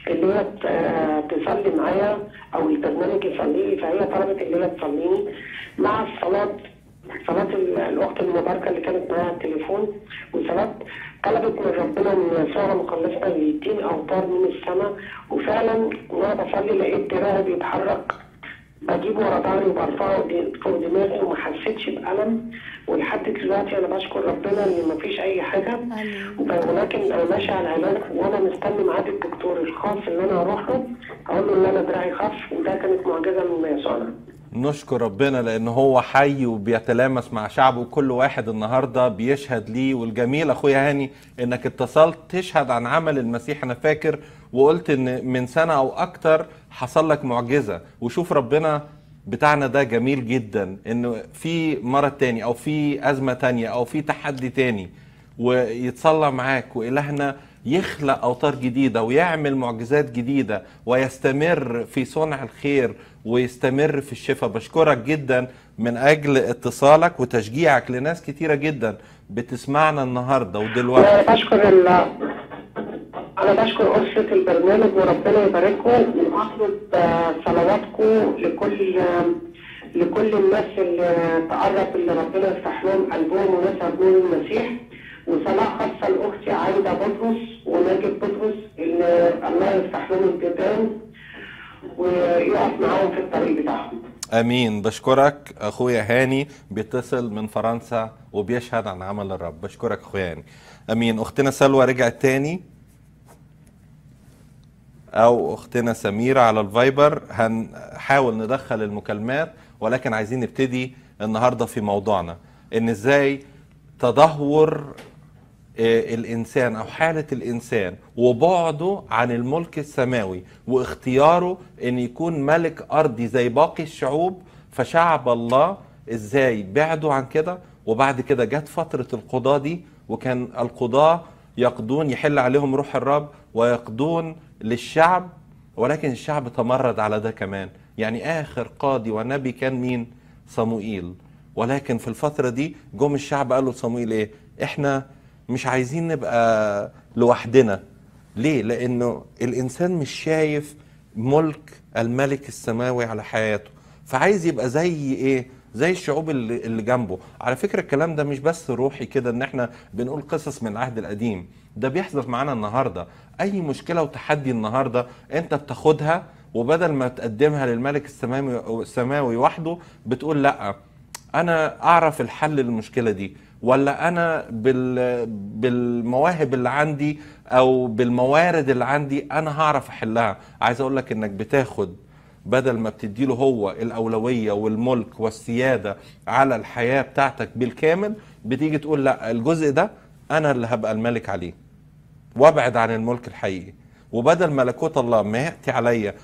S9: اللي هي ت- آه، تصلي معايا او البرنامج يصلي فهي طلبت اللي هي تصليني مع الصلاه صلاة ال- الأخت المباركة اللي كانت معايا على التليفون وصلاة طلبت من ربنا إن يسوع مخلصنا يديني أوتار من السماء وفعلا وأنا بصلي لقيت دراعي بيتحرك بجيبه ورا ظهري وبرفعه دي- فوق دماغي وما حسيتش بألم ولحد دلوقتي أنا بشكر ربنا إن مفيش أي حاجة وب- ولكن أنا ماشي على العلاج وأنا مستني ميعاد الدكتور الخاص اللي أنا هروح له أقول له إن أنا دراعي خف وده كانت معجزة من يسوعنا.
S3: نشكر ربنا لان هو حي وبيتلامس مع شعبه وكل واحد النهارده بيشهد ليه والجميل اخويا هاني انك اتصلت تشهد عن عمل المسيح انا فاكر وقلت ان من سنه او اكتر حصل لك معجزه وشوف ربنا بتاعنا ده جميل جدا انه في مرض تاني او في ازمه تانية او في تحدي تاني ويتصلى معاك والهنا يخلق اوتار جديده ويعمل معجزات جديده ويستمر في صنع الخير ويستمر في الشفاء بشكرك جدا من اجل اتصالك وتشجيعك لناس كتيره جدا بتسمعنا النهارده ودلوقتي
S9: أنا بشكر ال أنا بشكر أسرة البرنامج وربنا يبارككم وأطلب آه، صلواتكم لكل آه، لكل الناس اللي تقرب اللي ربنا يفتح لهم قلبهم ونسعد نور المسيح وصلاة خاصة لأختي عايدة بطرس وناجد بطرس اللي الله يفتح لهم البيبان ويقف معاهم في الطريق بتاعهم.
S3: امين بشكرك اخويا هاني بيتصل من فرنسا وبيشهد عن عمل الرب بشكرك اخويا هاني امين اختنا سلوى رجعت تاني او اختنا سميرة على الفايبر هنحاول ندخل المكالمات ولكن عايزين نبتدي النهاردة في موضوعنا ان ازاي تدهور آه، الانسان او حاله الانسان وبعده عن الملك السماوي واختياره ان يكون ملك ارضي زي باقي الشعوب فشعب الله ازاي بعدوا عن كده وبعد كده جت فتره القضاه دي وكان القضاه يقضون يحل عليهم روح الرب ويقضون للشعب ولكن الشعب تمرد على ده كمان يعني اخر قاضي ونبي كان مين صموئيل ولكن في الفترة دي جم الشعب قالوا لصموئيل ايه احنا مش عايزين نبقى لوحدنا ليه لانه الانسان مش شايف ملك الملك السماوي على حياته فعايز يبقى زي ايه زي الشعوب اللي, اللي جنبه على فكرة الكلام ده مش بس روحي كده ان احنا بنقول قصص من العهد القديم ده بيحصل معانا النهاردة اي مشكلة وتحدي النهاردة انت بتاخدها وبدل ما تقدمها للملك السماوي السماوي وحده بتقول لا انا اعرف الحل للمشكله دي ولا انا بال بالمواهب اللي عندي او بالموارد اللي عندي انا هعرف احلها عايز اقول لك انك بتاخد بدل ما بتديله هو الاولويه والملك والسياده على الحياه بتاعتك بالكامل بتيجي تقول لا الجزء ده انا اللي هبقى الملك عليه وابعد عن الملك الحقيقي وبدل ملكوت الله ما ياتي عليا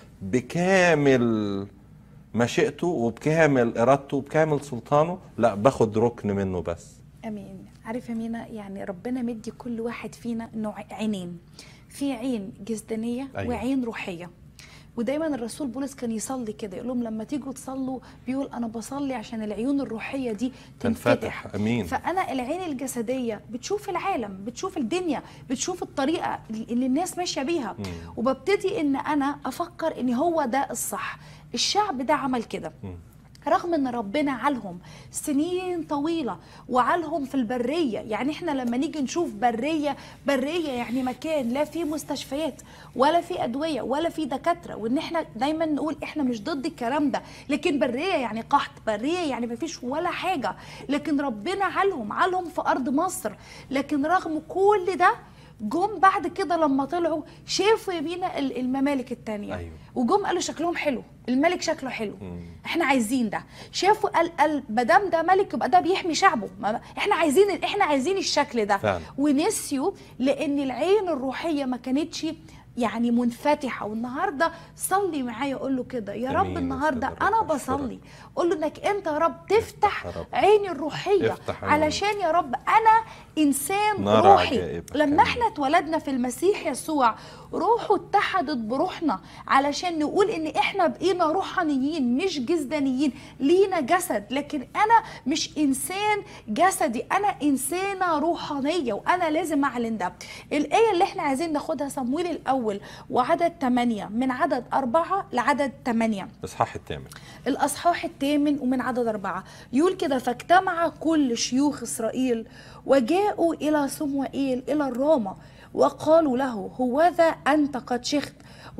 S3: بكامل مشيئته وبكامل ارادته وبكامل سلطانه لا باخد ركن منه بس
S2: امين عارف يا مينا يعني ربنا مدي كل واحد فينا نوع عينين في عين جسدانيه
S3: أيوة.
S2: أيوة. وعين روحيه ودايما الرسول بولس كان يصلي كده يقول لهم لما تيجوا تصلوا بيقول انا بصلي عشان العيون الروحيه دي تنفتح
S3: تنفتح. أمين.
S2: فانا العين الجسديه بتشوف العالم بتشوف الدنيا بتشوف الطريقه اللي الناس ماشيه بيها وببتدي ان انا افكر ان هو ده الصح الشعب ده عمل كده رغم ان ربنا عالهم سنين طويله وعالهم في البريه يعني احنا لما نيجي نشوف بريه بريه يعني مكان لا فيه مستشفيات ولا فيه ادويه ولا فيه دكاتره وان احنا دايما نقول احنا مش ضد الكلام ده لكن بريه يعني قحط بريه يعني ما فيش ولا حاجه لكن ربنا عالهم عالهم في ارض مصر لكن رغم كل ده جم بعد كده لما طلعوا شافوا يا بينا ال- الممالك التانية
S3: أيوة.
S2: وجم قالوا شكلهم حلو الملك شكله حلو احنا عايزين ده شافوا قال قال مادام ده ملك يبقى ده بيحمي شعبه ما احنا عايزين احنا عايزين الشكل ده
S3: فعلا.
S2: ونسيوا لان العين الروحيه ما كانتش يعني منفتحه والنهارده صلي معايا قول له كده يا رب
S3: أمين.
S2: النهارده
S3: أستاذ
S2: انا
S3: رب، أشكرك.
S2: بصلي قول له انك انت يا رب تفتح
S3: يا رب.
S2: عيني الروحيه
S3: افتح عيني.
S2: علشان يا رب انا انسان
S3: نرى
S2: روحي
S3: عجائبك.
S2: لما
S3: آمين.
S2: احنا اتولدنا في المسيح يسوع روحه اتحدت بروحنا علشان نقول ان احنا بقينا روحانيين مش جسدانيين لينا جسد لكن انا مش انسان جسدي انا انسانه روحانيه وانا لازم اعلن ده الايه اللي احنا عايزين ناخدها صمويل الاول الأول وعدد 8 من عدد أربعة لعدد 8
S3: الاصحاح الثامن
S2: الأصحاح الثامن ومن عدد أربعة يقول كده فاجتمع كل شيوخ إسرائيل وجاءوا إلى صموئيل إلى الرامة وقالوا له هوذا أنت قد شخت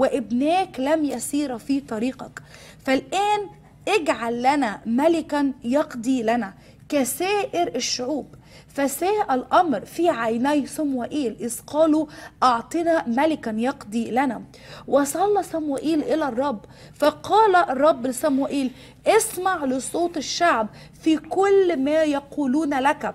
S2: وابناك لم يسير في طريقك فالآن اجعل لنا ملكا يقضي لنا كسائر الشعوب فساء الأمر في عيني صموئيل إذ قالوا أعطنا ملكا يقضي لنا وصلى صموئيل إلى الرب فقال الرب لصموئيل اسمع لصوت الشعب في كل ما يقولون لك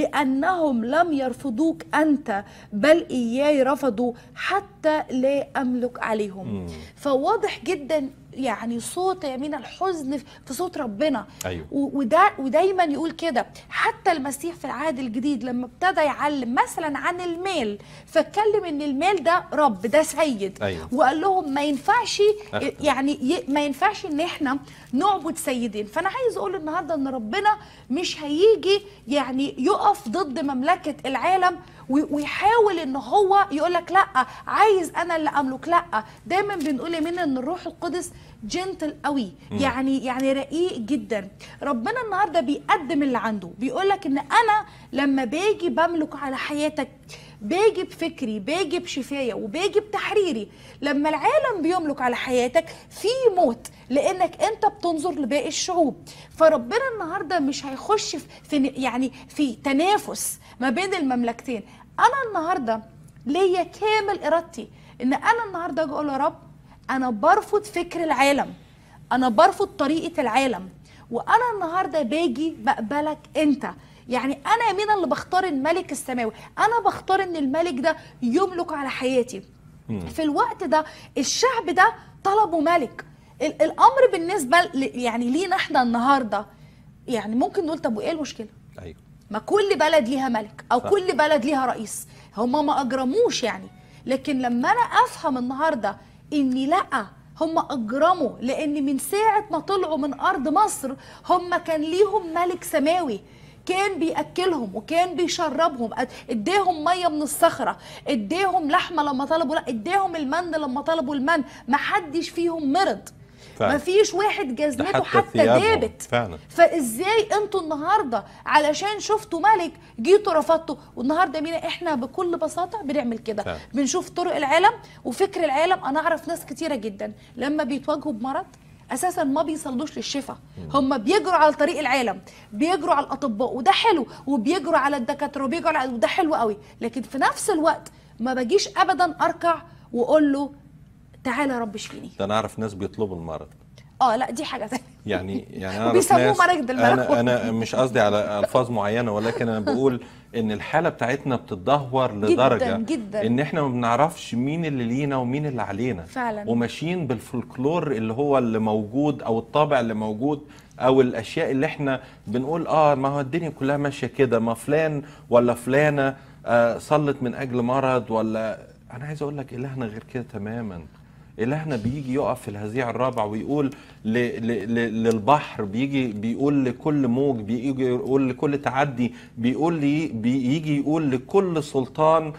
S2: لأنهم لم يرفضوك أنت بل إياي رفضوا حتى لا أملك عليهم فواضح جدا يعني صوت يمين الحزن في صوت ربنا
S3: أيوه.
S2: و- وده ودايما يقول كده حتى المسيح في العهد الجديد لما ابتدى يعلم مثلا عن المال فاتكلم ان المال ده رب ده سيد
S3: أيوه.
S2: وقال لهم ما ينفعش
S3: أختم.
S2: يعني ي- ما ينفعش ان احنا نعبد سيدين فانا عايز اقول النهارده ان ربنا مش هيجي يعني يقف ضد مملكه العالم و- ويحاول ان هو يقول لك لا عايز انا اللي املك لا دايما بنقول يمين ان الروح القدس جنتل قوي يعني يعني رقيق جدا ربنا النهارده بيقدم اللي عنده بيقول لك ان انا لما باجي بملك على حياتك باجي بفكري باجي بشفايا وباجي بتحريري لما العالم بيملك على حياتك في موت لانك انت بتنظر لباقي الشعوب فربنا النهارده مش هيخش في- في يعني في تنافس ما بين المملكتين انا النهارده ليا كامل ارادتي ان انا النهارده اجي اقول يا رب انا برفض فكر العالم انا برفض طريقه العالم وانا النهارده باجي بقبلك انت يعني انا مين اللي بختار الملك السماوي انا بختار ان الملك ده يملك على حياتي في الوقت ده الشعب ده طلبوا ملك ال- الامر بالنسبه ل- يعني لينا احنا النهارده يعني ممكن نقول طب وايه المشكله
S3: ايوه
S2: ما كل بلد ليها ملك او
S3: صح.
S2: كل بلد ليها رئيس هما ما اجرموش يعني لكن لما انا افهم النهارده اني لا هم اجرموا لان من ساعه ما طلعوا من ارض مصر هم كان ليهم ملك سماوي كان بياكلهم وكان بيشربهم أد- اداهم ميه من الصخره اداهم لحمه لما طلبوا لا اداهم المن لما طلبوا المن ما حدش فيهم مرض
S3: فعلا.
S2: ما فيش واحد جزمته
S3: حتى
S2: حتى
S3: ثيابهم.
S2: دابت
S3: فعلا.
S2: فازاي انتوا النهارده علشان شفتوا ملك جيتوا رفضتوا والنهارده مين احنا بكل بساطه بنعمل كده
S3: فعلا.
S2: بنشوف طرق العالم وفكر العالم انا اعرف ناس كتيره جدا لما بيتواجهوا بمرض اساسا ما بيصلوش للشفاء هم بيجروا على طريق العالم بيجروا على الاطباء وده حلو وبيجروا على الدكاتره وبيجروا على وده حلو قوي لكن في نفس الوقت ما باجيش ابدا اركع واقول له تعالى يا رب اشفيني
S3: ده انا اعرف ناس بيطلبوا المرض
S2: اه لا دي حاجه ثانيه
S3: يعني يعني انا اعرف
S2: وبيسموه
S3: ناس
S2: مرض الملكوت.
S3: انا انا مش قصدي على الفاظ معينه ولكن انا بقول ان الحاله بتاعتنا بتتدهور لدرجه
S2: جداً.
S3: ان احنا ما بنعرفش مين اللي لينا ومين اللي علينا
S2: فعلاً.
S3: وماشيين بالفولكلور اللي هو اللي موجود او الطابع اللي موجود او الاشياء اللي احنا بنقول اه ما هو الدنيا كلها ماشيه كده ما فلان ولا فلانه آه صلت من اجل مرض ولا انا عايز اقول لك الهنا غير كده تماما إلهنا بيجي يقف في الهزيع الرابع ويقول ل... ل... ل... للبحر بيجي بيقول لكل موج بيجي يقول لكل تعدي بيقول لي بيجي يقول لكل سلطان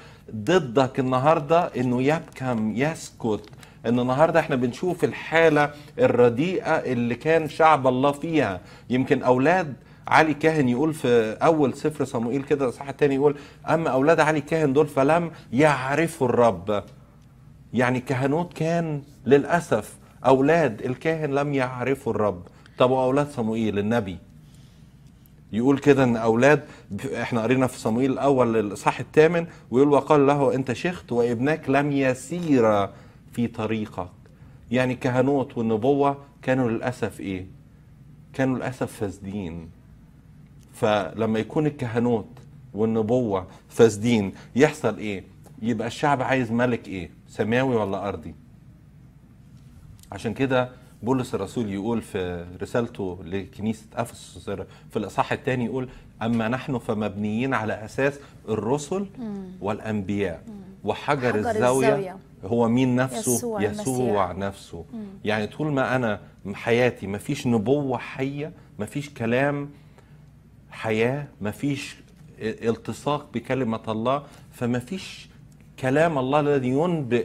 S3: ضدك النهارده انه يبكم يسكت ان النهارده احنا بنشوف الحاله الرديئه اللي كان شعب الله فيها يمكن اولاد علي كاهن يقول في اول سفر صموئيل كده صح التاني يقول اما اولاد علي كاهن دول فلم يعرفوا الرب يعني كهنوت كان للأسف أولاد الكاهن لم يعرفوا الرب طب وأولاد صموئيل النبي يقول كده ان اولاد احنا قرينا في صموئيل الاول الاصحاح الثامن ويقول وقال له انت شخت وابنك لم يسير في طريقك يعني كهنوت والنبوه كانوا للاسف ايه كانوا للاسف فاسدين فلما يكون الكهنوت والنبوة فاسدين يحصل ايه يبقى الشعب عايز ملك ايه سماوي ولا ارضي عشان كده بولس الرسول يقول في رسالته لكنيسة أفسس في الإصحاح الثاني يقول أما نحن فمبنيين على أساس الرسل والأنبياء وحجر
S2: حجر
S3: الزاوية
S2: الزاوية.
S3: هو مين نفسه
S2: يسوع
S3: يسوع
S2: المسيح.
S3: نفسه يعني طول ما أنا حياتي مفيش نبوة حية مفيش كلام حياة مفيش التصاق بكلمة الله فمفيش كلام الله الذي ينبئ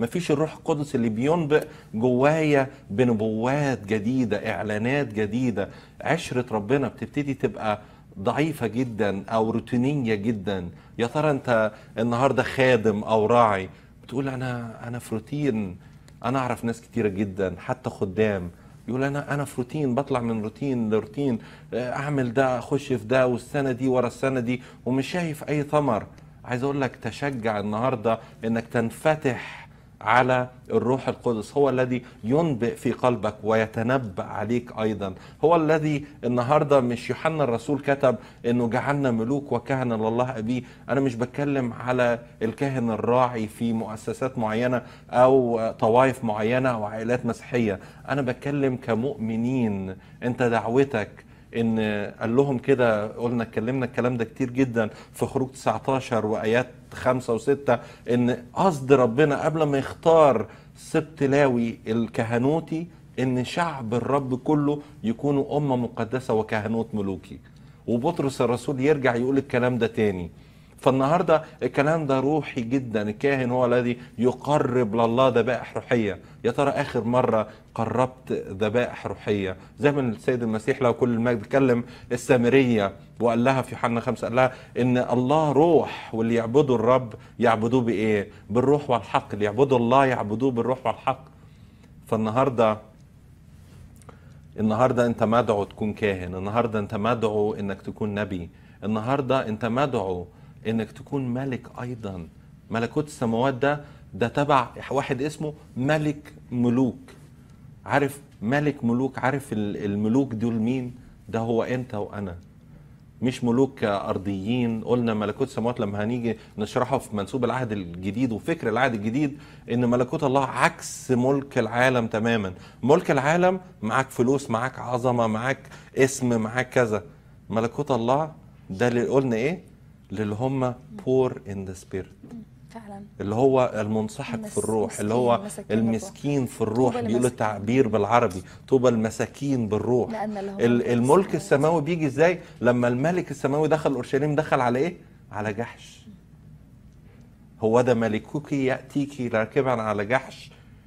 S3: مفيش الروح القدس اللي بينبئ جوايا بنبوات جديده اعلانات جديده عشره ربنا بتبتدي تبقى ضعيفه جدا او روتينيه جدا يا ترى انت النهارده خادم او راعي بتقول انا انا في روتين انا اعرف ناس كتيره جدا حتى خدام يقول انا انا في روتين بطلع من روتين لروتين آه، اعمل ده اخش في ده والسنه دي ورا السنه دي ومش شايف اي ثمر عايز اقول لك تشجع النهارده انك تنفتح على الروح القدس هو الذي ينبئ في قلبك ويتنبأ عليك ايضا هو الذي النهارده مش يوحنا الرسول كتب انه جعلنا ملوك وكهنه لله ابيه انا مش بتكلم على الكاهن الراعي في مؤسسات معينه او طوائف معينه او عائلات مسيحيه انا بتكلم كمؤمنين انت دعوتك ان قال لهم كده قلنا اتكلمنا الكلام ده كتير جدا في خروج 19 وايات خمسة وستة ان قصد ربنا قبل ما يختار سبط لاوي الكهنوتي ان شعب الرب كله يكونوا امه مقدسه وكهنوت ملوكي وبطرس الرسول يرجع يقول الكلام ده تاني فالنهارده الكلام ده روحي جدا الكاهن هو الذي يقرب لله ذبائح روحيه يا ترى اخر مره قربت ذبائح روحيه زي ما السيد المسيح له كل المجد اتكلم السامريه وقال لها في يوحنا خمسة قال لها ان الله روح واللي يعبدوا الرب يعبدوه بايه بالروح والحق اللي يعبدوا الله يعبدوه بالروح والحق فالنهارده النهارده انت مدعو تكون كاهن النهارده انت مدعو انك تكون نبي النهارده انت مدعو انك تكون ملك ايضا ملكوت السماوات ده ده تبع واحد اسمه ملك ملوك عارف ملك ملوك عارف ال- الملوك دول مين ده هو انت وانا مش ملوك ارضيين قلنا ملكوت السماوات لما هنيجي نشرحه في منسوب العهد الجديد وفكر العهد الجديد ان ملكوت الله عكس ملك العالم تماما ملك العالم معاك فلوس معاك عظمه معاك اسم معاك كذا ملكوت الله ده اللي قلنا ايه للي هم بور ان ذا سبيريت
S2: فعلا
S3: اللي هو المنسحق
S2: المس-
S3: في الروح اللي هو
S2: مسكين- مساكين
S3: المسكين في الروح
S2: طوبى
S3: بيقولوا
S2: لمساكين.
S3: التعبير بالعربي طوبى المساكين بالروح
S2: لأن لهم
S3: ال-
S2: ملك
S3: الملك
S2: السماوات.
S3: السماوي بيجي ازاي لما الملك السماوي دخل اورشليم دخل على ايه على جحش هو ده ملكك ياتيك راكبا على جحش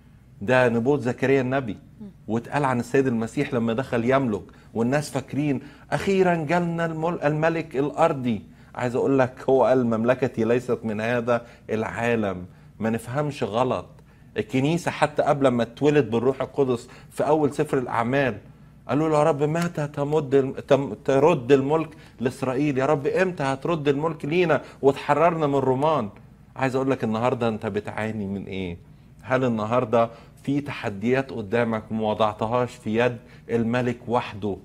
S3: ده نبوة زكريا النبي واتقال عن السيد المسيح لما دخل يملك والناس فاكرين اخيرا جالنا المل- الملك الارضي عايز اقول لك هو قال مملكتي ليست من هذا العالم ما نفهمش غلط الكنيسه حتى قبل ما تولد بالروح القدس في اول سفر الاعمال قالوا له يا رب متى تمد تم- ترد الملك لاسرائيل يا رب امتى هترد الملك لينا وتحررنا من الرومان عايز اقول لك النهارده انت بتعاني من ايه هل النهارده في تحديات قدامك ما وضعتهاش في يد الملك وحده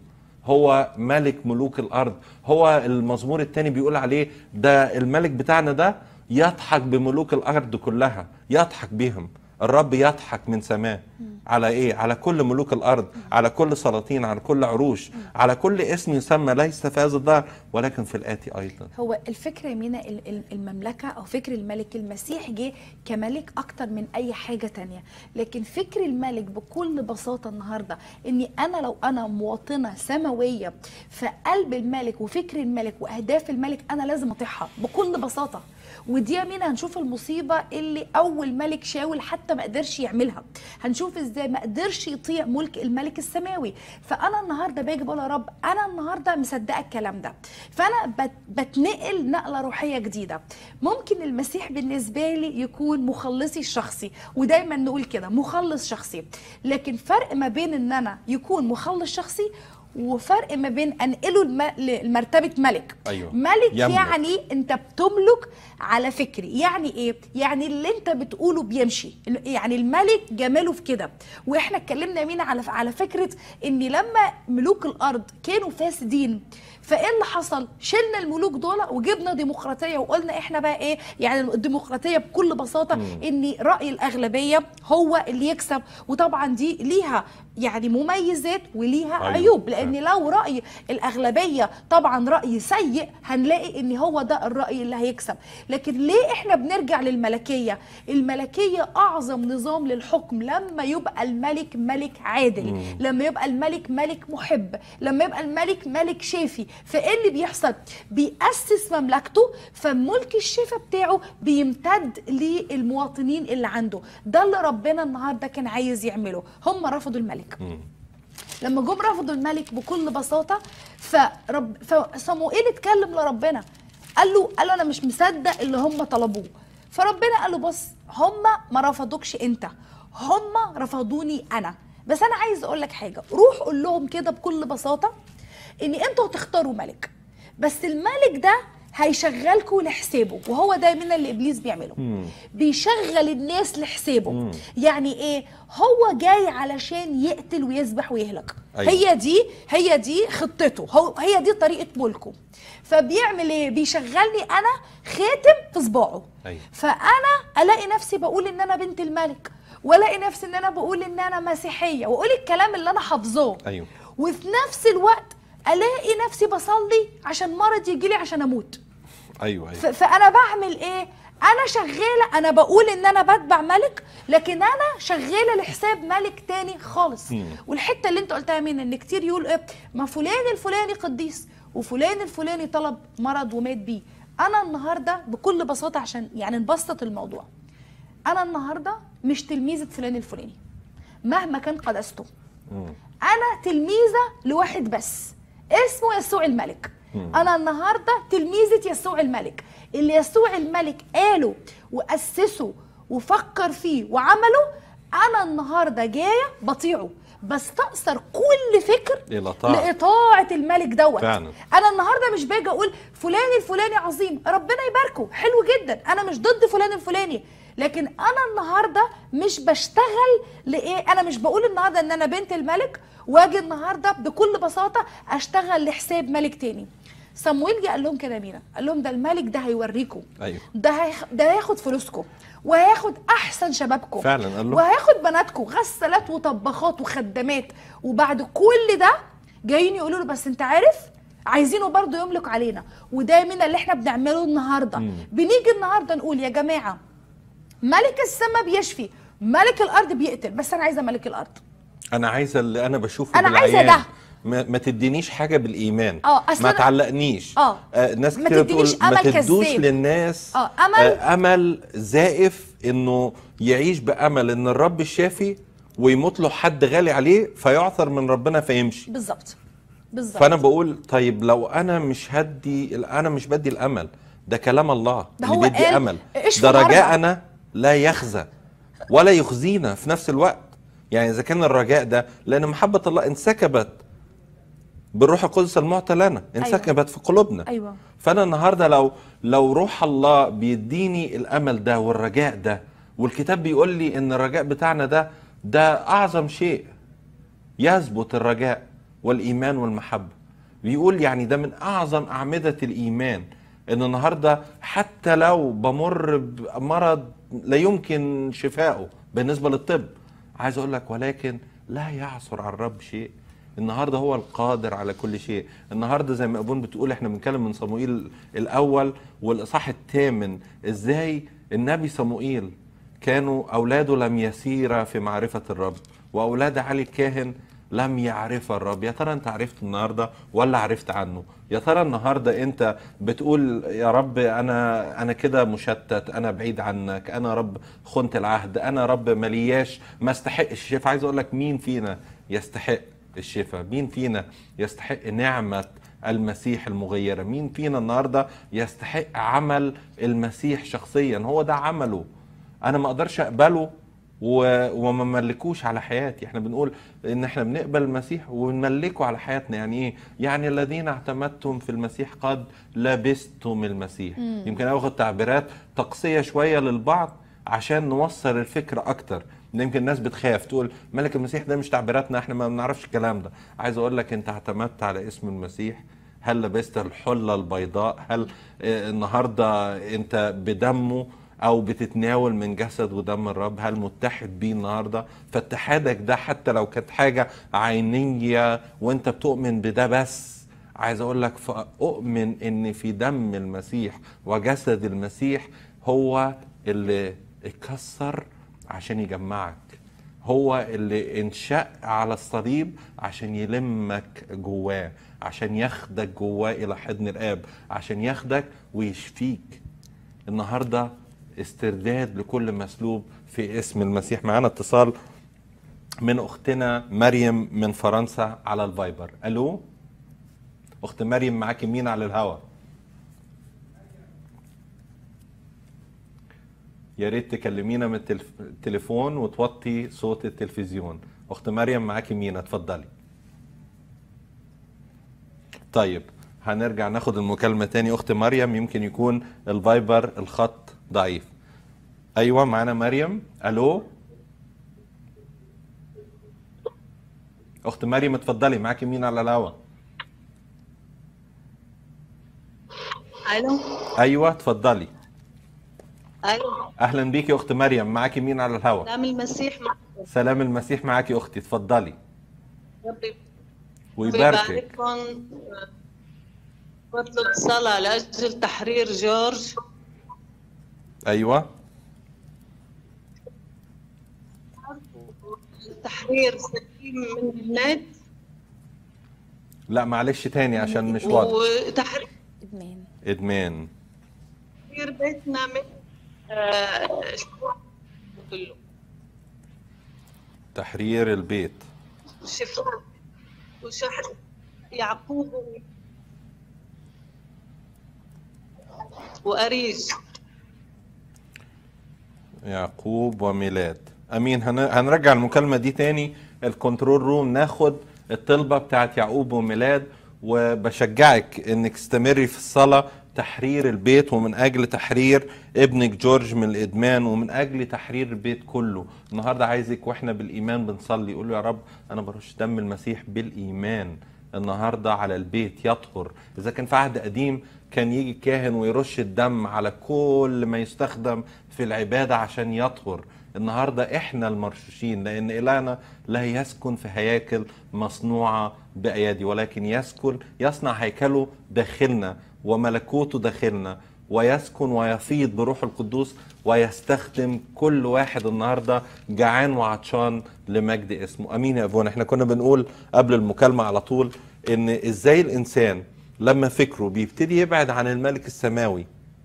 S3: هو ملك ملوك الارض هو المزمور الثاني بيقول عليه ده الملك بتاعنا ده يضحك بملوك الارض كلها يضحك بهم الرب يضحك من سماه على ايه على كل ملوك الارض على كل سلاطين على كل عروش على كل اسم يسمى ليس في هذا الدار ولكن في الاتي ايضا
S2: هو الفكرة مينا ال- ال- المملكة أو فكر الملك المسيح جه كملك أكتر من أي حاجة تانية لكن فكر الملك بكل بساطة النهاردة إني أنا لو أنا مواطنة سماوية في قلب الملك وفكر الملك وأهداف الملك أنا لازم أطيعها بكل بساطة ودي يا مينا هنشوف المصيبة اللي أول ملك شاول حتى ما قدرش يعملها هنشوف إزاي ما قدرش يطيع ملك الملك السماوي فأنا النهاردة باجي بقول يا رب أنا النهاردة مصدقة الكلام ده فأنا بت بتنقل نقلة روحية جديدة ممكن المسيح بالنسبة لي يكون مخلصي الشخصي ودايما نقول كده مخلص شخصي لكن فرق ما بين ان انا يكون مخلص شخصي وفرق ما بين انقله الم- لمرتبه ملك
S3: أيوة.
S2: ملك
S3: يملك.
S2: يعني انت بتملك على فكري يعني ايه يعني اللي انت بتقوله بيمشي يعني الملك جماله في كده واحنا اتكلمنا مين على على فكره ان لما ملوك الارض كانوا فاسدين فايه اللي حصل شلنا الملوك دول وجبنا ديمقراطيه وقلنا احنا بقى ايه يعني الديمقراطيه بكل بساطه ان راي الاغلبيه هو اللي يكسب وطبعا دي ليها يعني مميزات وليها
S3: أيوة،
S2: عيوب لان
S3: فعلا.
S2: لو راي الاغلبيه طبعا راي سيء هنلاقي ان هو ده الراي اللي هيكسب لكن ليه احنا بنرجع للملكيه الملكيه اعظم نظام للحكم لما يبقى الملك ملك عادل لما يبقى الملك ملك محب لما يبقى الملك ملك شافي فايه اللي بيحصل بيأسس مملكته فملك الشفا بتاعه بيمتد للمواطنين اللي عنده ده اللي ربنا النهارده كان عايز يعمله هم رفضوا الملك لما جم رفضوا الملك بكل بساطه فرب فصموئيل اتكلم لربنا قال له قال له انا مش مصدق اللي هم طلبوه فربنا قال له بص هم ما رفضوكش انت هم رفضوني انا بس انا عايز اقول لك حاجه روح قول لهم كده بكل بساطه ان انتوا هتختاروا ملك بس الملك ده هيشغلكوا لحسابه وهو دايما اللي ابليس بيعمله بيشغل الناس لحسابه يعني ايه هو جاي علشان يقتل ويذبح ويهلك
S3: أيوة.
S2: هي دي هي دي خطته هو هي دي طريقه ملكه فبيعمل ايه بيشغلني انا خاتم في صباعه
S3: أيوة.
S2: فانا الاقي نفسي بقول ان انا بنت الملك والاقي نفسي ان انا بقول ان انا مسيحيه واقول الكلام اللي انا حافظاه
S3: أيوة.
S2: وفي نفس الوقت الاقي نفسي بصلي عشان مرض يجي لي عشان اموت
S3: ايوه
S2: ف-
S3: ايوه
S2: فانا بعمل ايه انا شغاله انا بقول ان انا بتبع ملك لكن انا شغاله لحساب ملك تاني خالص والحته اللي انت قلتها مين ان كتير يقول ايه ما فلان الفلاني قديس وفلان الفلاني طلب مرض ومات بيه انا النهارده بكل بساطه عشان يعني نبسط الموضوع انا النهارده مش تلميذه فلان الفلاني مهما كان قدسته انا تلميذه لواحد بس اسمه يسوع الملك انا النهارده تلميذه يسوع الملك اللي يسوع الملك قاله واسسه وفكر فيه وعمله انا النهارده جايه بطيعه بستأثر كل فكر
S3: إلى طاعة.
S2: لإطاعة الملك دوت
S3: فعلا.
S2: انا النهارده مش باجي اقول فلان الفلاني عظيم ربنا يباركه حلو جدا انا مش ضد فلان الفلاني لكن انا النهارده مش بشتغل لايه انا مش بقول النهارده ان انا بنت الملك واجي النهارده بكل بساطه اشتغل لحساب ملك تاني صمويل جه قال لهم كده مينا قال لهم ده الملك ده هيوريكم
S3: أيوة.
S2: ده هيخ... ده هياخد فلوسكم وهياخد احسن شبابكم
S3: فعلا قال لهم.
S2: وهياخد بناتكم غسالات وطباخات وخدامات وبعد كل ده جايين يقولوا له بس انت عارف عايزينه برضه يملك علينا وده من اللي احنا بنعمله النهارده بنيجي النهارده نقول يا جماعه ملك السماء بيشفي ملك الارض بيقتل بس انا عايزه ملك الارض
S3: انا عايزه اللي انا بشوفه
S2: أنا عايزة
S3: بالعيان
S2: ده.
S3: ما, ما تدينيش حاجه بالايمان
S2: آه، أصل
S3: ما
S2: أنا-
S3: تعلقنيش
S2: آه.
S3: آه ناس
S2: ما
S3: كتير
S2: تدينيش
S3: بتقول ما
S2: أمل
S3: تدوش
S2: كذاب.
S3: للناس
S2: آه، أمل.
S3: آه امل زائف انه يعيش بامل ان الرب الشافي ويموت له حد غالي عليه فيعثر من ربنا فيمشي
S2: بالظبط بالظبط
S3: فانا بقول طيب لو انا مش هدي انا مش بدي الامل ده كلام الله
S2: ده
S3: اللي
S2: هو
S3: بيدي
S2: قال
S3: امل
S2: اشفوا
S3: ده
S2: مرضى.
S3: رجاءنا لا يخزى ولا يخزينا في نفس الوقت يعني اذا كان الرجاء ده لان محبه الله انسكبت بالروح القدس المعطى لنا انسكبت في قلوبنا
S2: أيوة.
S3: فانا النهارده لو لو روح الله بيديني الامل ده والرجاء ده والكتاب بيقول لي ان الرجاء بتاعنا ده ده اعظم شيء يثبت الرجاء والايمان والمحبه بيقول يعني ده من اعظم اعمده الايمان ان النهارده حتى لو بمر بمرض لا يمكن شفائه بالنسبه للطب عايز اقول لك ولكن لا يعثر على الرب شيء النهارده هو القادر على كل شيء النهارده زي ما ابون بتقول احنا بنتكلم من صموئيل الاول والاصحاح الثامن ازاي النبي صموئيل كانوا اولاده لم يسير في معرفه الرب واولاد علي الكاهن لم يعرف الرب يا ترى انت عرفت النهارده ولا عرفت عنه يا ترى النهارده انت بتقول يا رب انا انا كده مشتت انا بعيد عنك انا رب خنت العهد انا رب ملياش ما استحق الشفاء عايز اقول لك مين فينا يستحق الشفاء مين فينا يستحق نعمه المسيح المغيره مين فينا النهارده يستحق عمل المسيح شخصيا هو ده عمله انا ما اقدرش اقبله و... وما ملكوش على حياتي احنا بنقول ان احنا بنقبل المسيح ونملكه على حياتنا يعني ايه يعني الذين اعتمدتم في المسيح قد لبستم المسيح يمكن اخد تعبيرات تقصيه شويه للبعض عشان نوصل الفكره اكتر إن يمكن الناس بتخاف تقول ملك المسيح ده مش تعبيراتنا احنا ما بنعرفش الكلام ده عايز اقول لك انت اعتمدت على اسم المسيح هل لبست الحله البيضاء هل آه، النهارده انت بدمه او بتتناول من جسد ودم الرب هل متحد بيه النهارده فاتحادك ده حتى لو كانت حاجه عينيه وانت بتؤمن بده بس عايز اقول لك فاؤمن ان في دم المسيح وجسد المسيح هو اللي اتكسر عشان يجمعك هو اللي انشق على الصليب عشان يلمك جواه عشان ياخدك جواه الى حضن الاب عشان ياخدك ويشفيك النهارده استرداد لكل مسلوب في اسم المسيح معانا اتصال من اختنا مريم من فرنسا على الفايبر الو اخت مريم معاكي مين على الهوا يا ريت تكلمينا من التلف- التليفون وتوطي صوت التلفزيون اخت مريم معاكي مين اتفضلي طيب هنرجع ناخد المكالمة تاني اخت مريم يمكن يكون الفايبر الخط ضعيف ايوه معانا مريم الو اخت مريم اتفضلي معاكي مين على الهوا
S10: الو
S3: ايوه اتفضلي
S10: الو
S3: اهلا بيكي اخت مريم معاكي مين على الهوا
S10: سلام المسيح معكم
S3: سلام المسيح معاكي اختي اتفضلي
S10: ربي
S3: ويباركك
S10: يبارككم بطلب صلاة لأجل تحرير جورج
S3: ايوه
S10: تحرير سليم من النت
S3: لا معلش تاني عشان مش واضح
S10: وتحرير
S2: ادمان
S3: ادمان
S10: بيتنا من آه، الشعوب كله
S3: تحرير البيت
S10: شفاء وشحن يعقوب وأريج
S3: يعقوب وميلاد امين هن... هنرجع المكالمه دي تاني الكنترول روم ناخد الطلبه بتاعت يعقوب وميلاد وبشجعك انك تستمري في الصلاه تحرير البيت ومن اجل تحرير ابنك جورج من الادمان ومن اجل تحرير البيت كله النهارده عايزك واحنا بالايمان بنصلي قول له يا رب انا برش دم المسيح بالايمان النهارده على البيت يطهر اذا كان في عهد قديم كان يجي الكاهن ويرش الدم على كل ما يستخدم في العباده عشان يطهر النهارده احنا المرشوشين لان الهنا لا يسكن في هياكل مصنوعه بايادي ولكن يسكن يصنع هيكله داخلنا وملكوته داخلنا ويسكن ويفيض بروح القدوس ويستخدم كل واحد النهارده جعان وعطشان لمجد اسمه امين يا ابونا احنا كنا بنقول قبل المكالمه على طول ان ازاي الانسان لما فكره بيبتدي يبعد عن الملك السماوي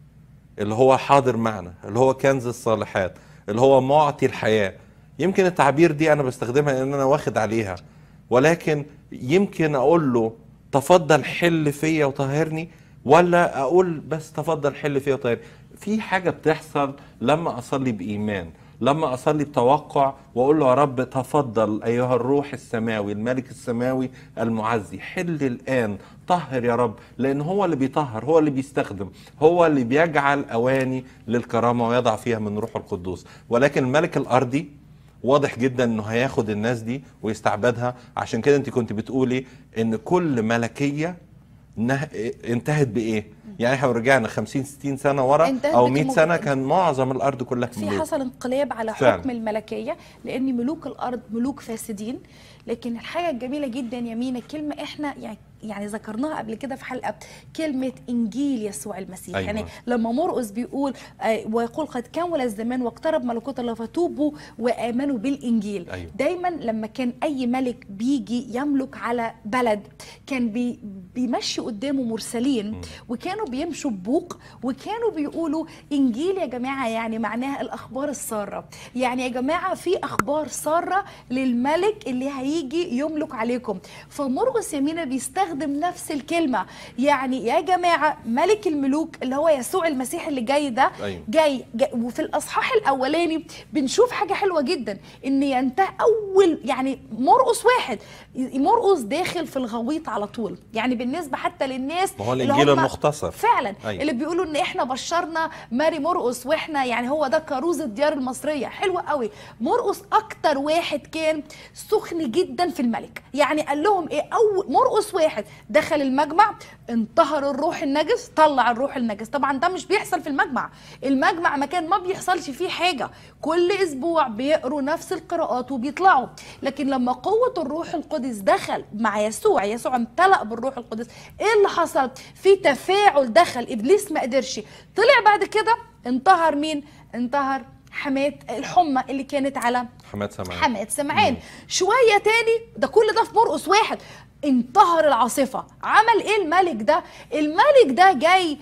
S3: اللي هو حاضر معنا اللي هو كنز الصالحات اللي هو معطي الحياة يمكن التعبير دي أنا بستخدمها لأن أنا واخد عليها ولكن يمكن أقول له تفضل حل فيا وطهرني ولا أقول بس تفضل حل فيا وطهرني في حاجة بتحصل لما أصلي بإيمان لما أصلي بتوقع وأقول له يا رب تفضل أيها الروح السماوي الملك السماوي المعزي حل الآن طهر يا رب لأن هو اللي بيطهر هو اللي بيستخدم هو اللي بيجعل أواني للكرامة ويضع فيها من روح القدوس ولكن الملك الأرضي واضح جدا انه هياخد الناس دي ويستعبدها عشان كده انت كنت بتقولي ان كل ملكيه نه... انتهت بايه؟ يعني احنا لو رجعنا 50 60 سنه ورا
S2: انتهت
S3: او
S2: بكم-
S3: 100 سنه كان معظم الارض كلها
S2: في
S3: ملوك
S2: حصل انقلاب على
S3: فعلا.
S2: حكم الملكيه لان ملوك الارض ملوك فاسدين لكن الحاجه الجميله جدا يا مينا كلمه احنا يعني يعني ذكرناها قبل كده في حلقه كلمه انجيل يسوع المسيح
S11: أيوة.
S2: يعني لما مرقس بيقول آه، ويقول قد كمل الزمان واقترب ملكوت الله فتوبوا وامنوا بالانجيل
S11: أيوة.
S2: دايما لما كان اي ملك بيجي يملك على بلد كان بي بيمشي قدامه مرسلين وكانوا بيمشوا ببوق وكانوا بيقولوا انجيل يا جماعه يعني معناها الاخبار الساره يعني يا جماعه في اخبار ساره للملك اللي هيجي يملك عليكم فمرقس يمينة بيستخدم نفس الكلمه يعني يا جماعه ملك الملوك اللي هو يسوع المسيح اللي جاي ده
S11: أيوة.
S2: جاي, جاي وفي الاصحاح الاولاني بنشوف حاجه حلوه جدا ان ينتهي اول يعني مرقس واحد مرقس داخل في الغويط على طول يعني بالنسبه حتى للناس
S3: ما هو
S2: اللي
S3: الانجيل
S2: هم
S3: المختصر
S2: فعلا
S3: أيوة.
S2: اللي بيقولوا ان احنا بشرنا ماري مرقس واحنا يعني هو ده كروز الديار المصريه حلوه قوي مرقس اكتر واحد كان سخن جدا في الملك يعني قال لهم ايه اول مرقس واحد واحد دخل المجمع انطهر الروح النجس طلع الروح النجس طبعا ده مش بيحصل في المجمع المجمع مكان ما بيحصلش فيه حاجه كل اسبوع بيقروا نفس القراءات وبيطلعوا لكن لما قوه الروح القدس دخل مع يسوع يسوع امتلأ بالروح القدس ايه اللي حصل في تفاعل دخل ابليس ما قدرش طلع بعد كده انتهر مين انتهر حماة الحمى اللي كانت على
S3: حماد سمعان
S2: حماة سمعان شوية تاني ده كل ده في مرقس واحد انتهر العاصفة عمل ايه الملك ده الملك ده جاي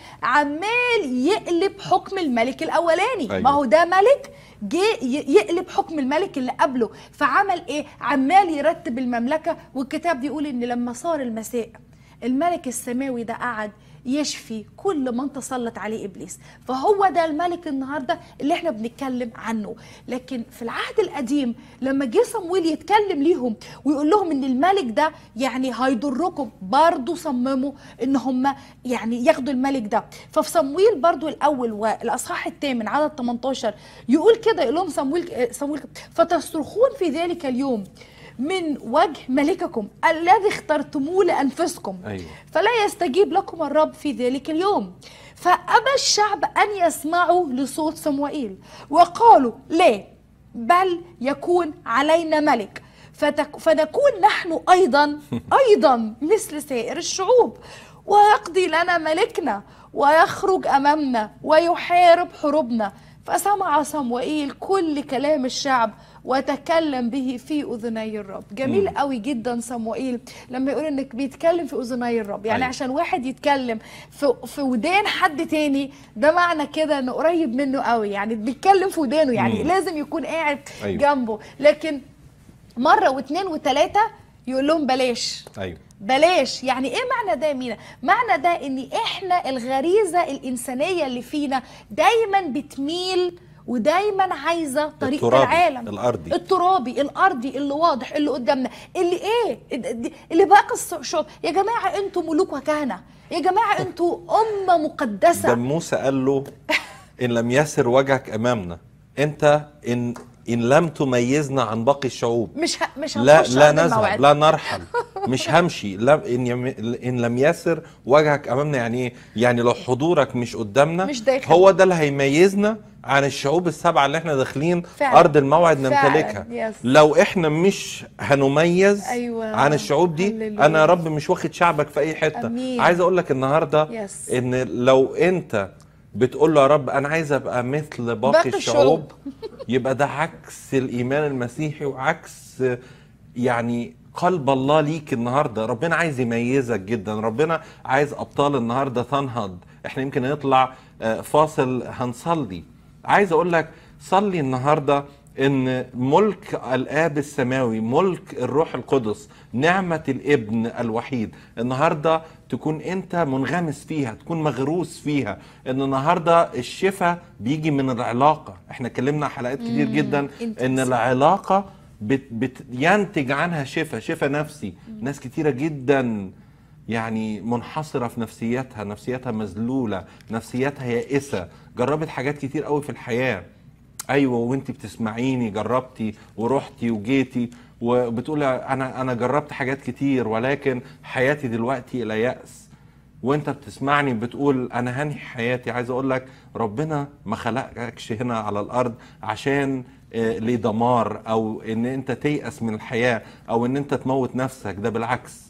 S2: عمال يقلب حكم الملك الاولاني
S3: أيوة.
S2: ما هو ده ملك جه ي- يقلب حكم الملك اللي قبله فعمل ايه عمال يرتب المملكة والكتاب بيقول ان لما صار المساء الملك السماوي ده قعد يشفي كل من تسلط عليه ابليس فهو ده الملك النهارده اللي احنا بنتكلم عنه لكن في العهد القديم لما جه صمويل يتكلم ليهم ويقول لهم ان الملك ده يعني هيضركم برضه صمموا ان هم يعني ياخدوا الملك ده ففي صمويل برضه الاول والاصحاح الثامن عدد 18 يقول كده يقول لهم صمويل صمويل فتصرخون في ذلك اليوم من وجه ملككم الذي اخترتموه لانفسكم
S3: أيوة.
S2: فلا يستجيب لكم الرب في ذلك اليوم فأبى الشعب أن يسمعوا لصوت صموئيل وقالوا لا بل يكون علينا ملك فتك فنكون نحن أيضا أيضا مثل سائر الشعوب ويقضي لنا ملكنا ويخرج أمامنا ويحارب حروبنا فسمع صموئيل كل كلام الشعب وتكلم به في اذني الرب جميل
S3: مم.
S2: قوي جدا صموئيل لما يقول انك بيتكلم في اذني الرب يعني
S3: أيوة.
S2: عشان واحد يتكلم في في ودان حد تاني ده معنى كده انه قريب منه قوي يعني بيتكلم في ودانه يعني
S3: مم.
S2: لازم يكون قاعد
S3: أيوة.
S2: جنبه لكن مره واثنين وثلاثه يقول لهم بلاش
S3: ايوه
S2: بلاش يعني ايه معنى ده يا مينا معنى ده ان احنا الغريزه الانسانيه اللي فينا دايما بتميل ودايما عايزه طريق
S3: الترابي،
S2: العالم
S3: الأرضي.
S2: الترابي الارضي اللي واضح اللي قدامنا اللي ايه اللي باقي الشعوب يا جماعه انتوا ملوك وكهنه يا جماعه انتوا امه
S3: ده
S2: مقدسه
S3: موسى قال له ان لم يسر وجهك امامنا انت ان ان لم تميزنا عن باقي الشعوب
S2: مش ه... مش
S3: لا
S2: هنخش
S3: لا
S2: أرض
S3: نذهب
S2: الموعد.
S3: لا نرحل مش همشي لم ان, يم ان لم يسر وجهك امامنا يعني ايه يعني لو حضورك مش قدامنا
S2: مش داخل.
S3: هو ده اللي هيميزنا عن الشعوب السبعه اللي احنا داخلين
S2: فعلا.
S3: ارض الموعد
S2: فعلا.
S3: نمتلكها
S2: يس.
S3: لو احنا مش هنميز
S2: أيوة.
S3: عن الشعوب دي
S2: هللويا.
S3: انا يا رب مش واخد شعبك في اي حته
S2: أمين.
S3: عايز اقول لك النهارده
S2: يس.
S3: ان لو انت بتقول له يا رب انا عايز ابقى مثل باقي,
S2: باقي
S3: الشعوب يبقى ده عكس الايمان المسيحي وعكس يعني قلب الله ليك النهارده ربنا عايز يميزك جدا ربنا عايز ابطال النهارده تنهض احنا يمكن نطلع آه، فاصل هنصلي عايز اقول لك صلي النهارده ان ملك الاب السماوي ملك الروح القدس نعمه الابن الوحيد النهارده تكون انت منغمس فيها تكون مغروس فيها ان النهارده الشفاء بيجي من العلاقه احنا اتكلمنا حلقات كتير
S2: مم.
S3: جدا ان
S2: intimacy.
S3: العلاقه بت بت ينتج عنها شفاء شفاء نفسي ناس كتيره جدا يعني منحصره في نفسيتها نفسيتها مذلوله نفسيتها يائسه جربت حاجات كتير قوي في الحياه ايوه وانت بتسمعيني جربتي ورحتي وجيتي وبتقولي انا انا جربت حاجات كتير ولكن حياتي دلوقتي الى يأس وانت بتسمعني بتقول انا هنهي حياتي عايز اقول لك ربنا ما خلقكش هنا على الارض عشان آه، لدمار او ان انت تيأس من الحياة او ان انت تموت نفسك ده بالعكس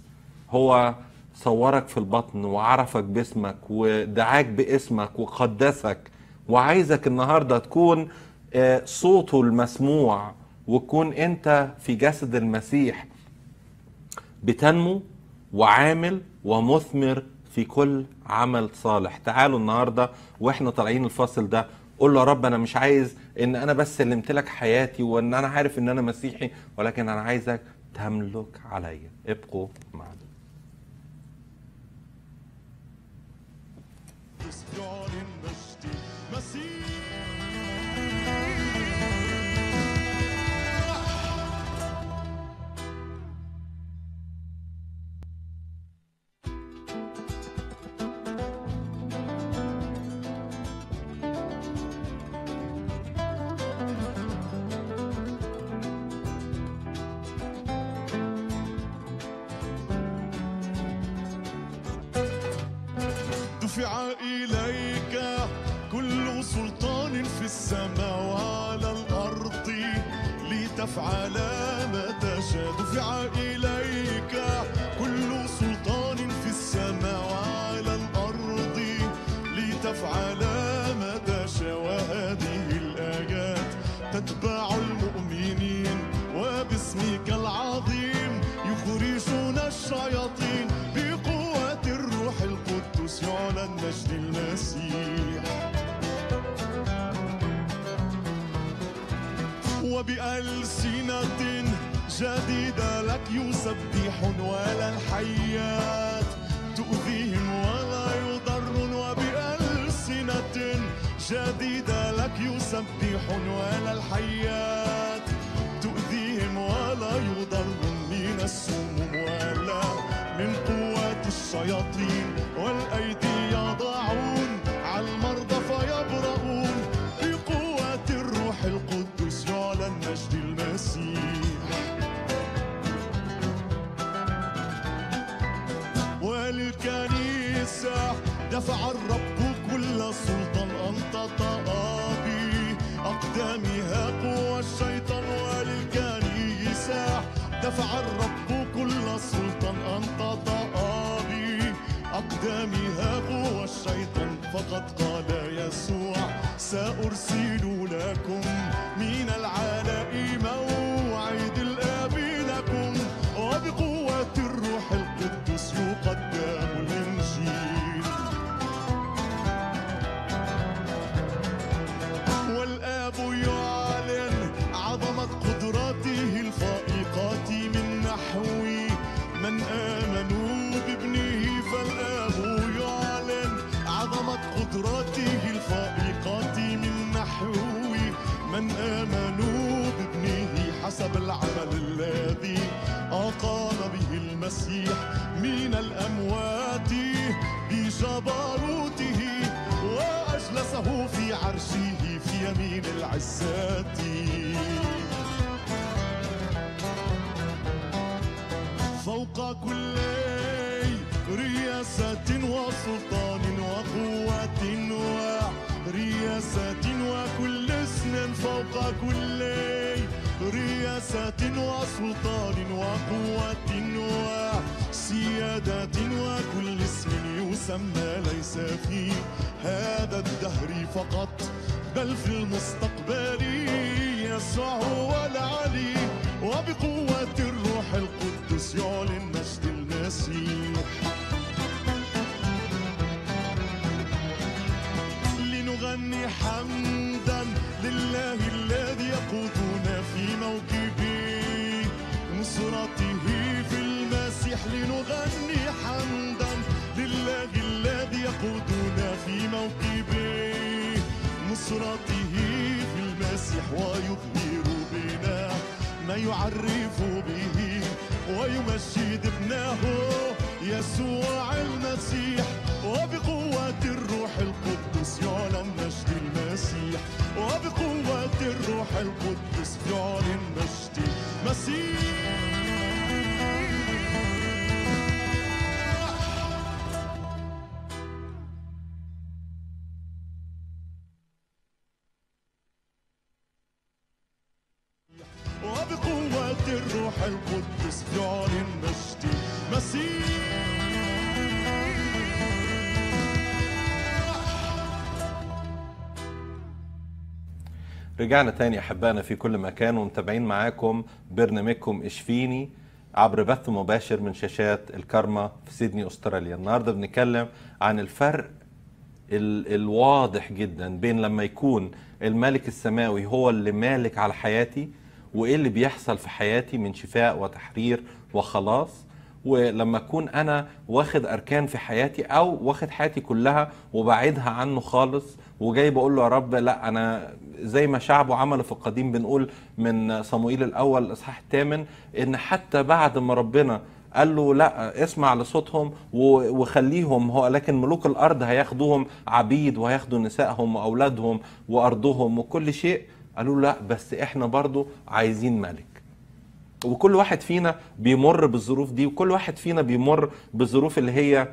S3: هو صورك في البطن وعرفك باسمك ودعاك باسمك وقدسك وعايزك النهارده تكون آه، صوته المسموع وتكون انت في جسد المسيح بتنمو وعامل ومثمر في كل عمل صالح تعالوا النهارده واحنا طالعين الفاصل ده قول له يا رب انا مش عايز ان انا بس سلمت لك حياتي وان انا عارف ان انا مسيحي ولكن انا عايزك تملك عليا ابقوا معنا
S1: بسجان المجد مسيح دفع إليك كل سلطان في السماء وعلى الأرض لتفعل ما تشاء دفع إليك كل سلطان في السماء وعلى الأرض لتفعل ما تشاء وهذه الآيات تتبع المؤمنين وباسمك العظيم يخرجون الشياطين بقوة الروح القدس يعلن مجد المسيح وبألسنة جديدة لك يسبحون ولا الحيات تؤذيهم ولا يضرون وبألسنة جديدة لك يسبحون ولا الحيات تؤذيهم ولا يضرون من السموم ولا من قوات الشياطين والأيدي يضعون على المرضى فيبرؤون بقوة الروح القدس يعلن مجد المسيح وللكنيسة دفع الرب كل سلطان أن تطأ بأقدامها قوى الشيطان وللكنيسة دفع الرب كل سلطان أن تطأ بأقدامها قوى الشيطان فقد قال يسوع سأرسل لكم من العلاء موعد الآب لكم وبقوة الروح القدس يقدم الإنجيل والآب يعلن عظمة قدراته الفائقات من نحو من آمنوا بابنه فالآب يعلن عظمة قدراته الفائقات من نحو من آمنوا بابنه حسب العمل الذي أقام به المسيح من الأموات بجبروته وأجلسه في عرشه في يمين العزات فوق كل رياسة وسلطان وقوة ورياسة وكل اسم فوق كل رياسة وسلطان وقوة وسيادة وكل اسم يسمى ليس في هذا الدهر فقط بل في المستقبل يسوع هو العلي وبقوة الروح القدس يعلن مجد المسيح لنغني حمدا لله الذي يقودنا في موكب نصرته في المسيح لنغني حمدا لله الذي يقودنا في موكب نصرته في المسيح ويظهر بنا ما يعرف به ويمجد ابنه يسوع المسيح وبقوة الروح القدس يعلن مجد المسيح وبقوة الروح القدس يعلن مجد المسيح وبقوة الروح القدس يعلن مجد المسيح
S3: رجعنا تاني احبائنا في كل مكان ومتابعين معاكم برنامجكم اشفيني عبر بث مباشر من شاشات الكارما في سيدني استراليا النهارده بنتكلم عن الفرق ال الواضح جدا بين لما يكون الملك السماوي هو اللي مالك على حياتي وايه اللي بيحصل في حياتي من شفاء وتحرير وخلاص ولما اكون انا واخد اركان في حياتي او واخد حياتي كلها وبعيدها عنه خالص وجاي بقول له يا رب لا انا زي ما شعبه عمل في القديم بنقول من صموئيل الاول الاصحاح الثامن ان حتى بعد ما ربنا قال له لا اسمع لصوتهم و- وخليهم هو لكن ملوك الارض هياخدوهم عبيد وهياخدوا نسائهم واولادهم وارضهم وكل شيء قالوا له لا بس احنا برضو عايزين ملك وكل واحد فينا بيمر بالظروف دي وكل واحد فينا بيمر بالظروف اللي هي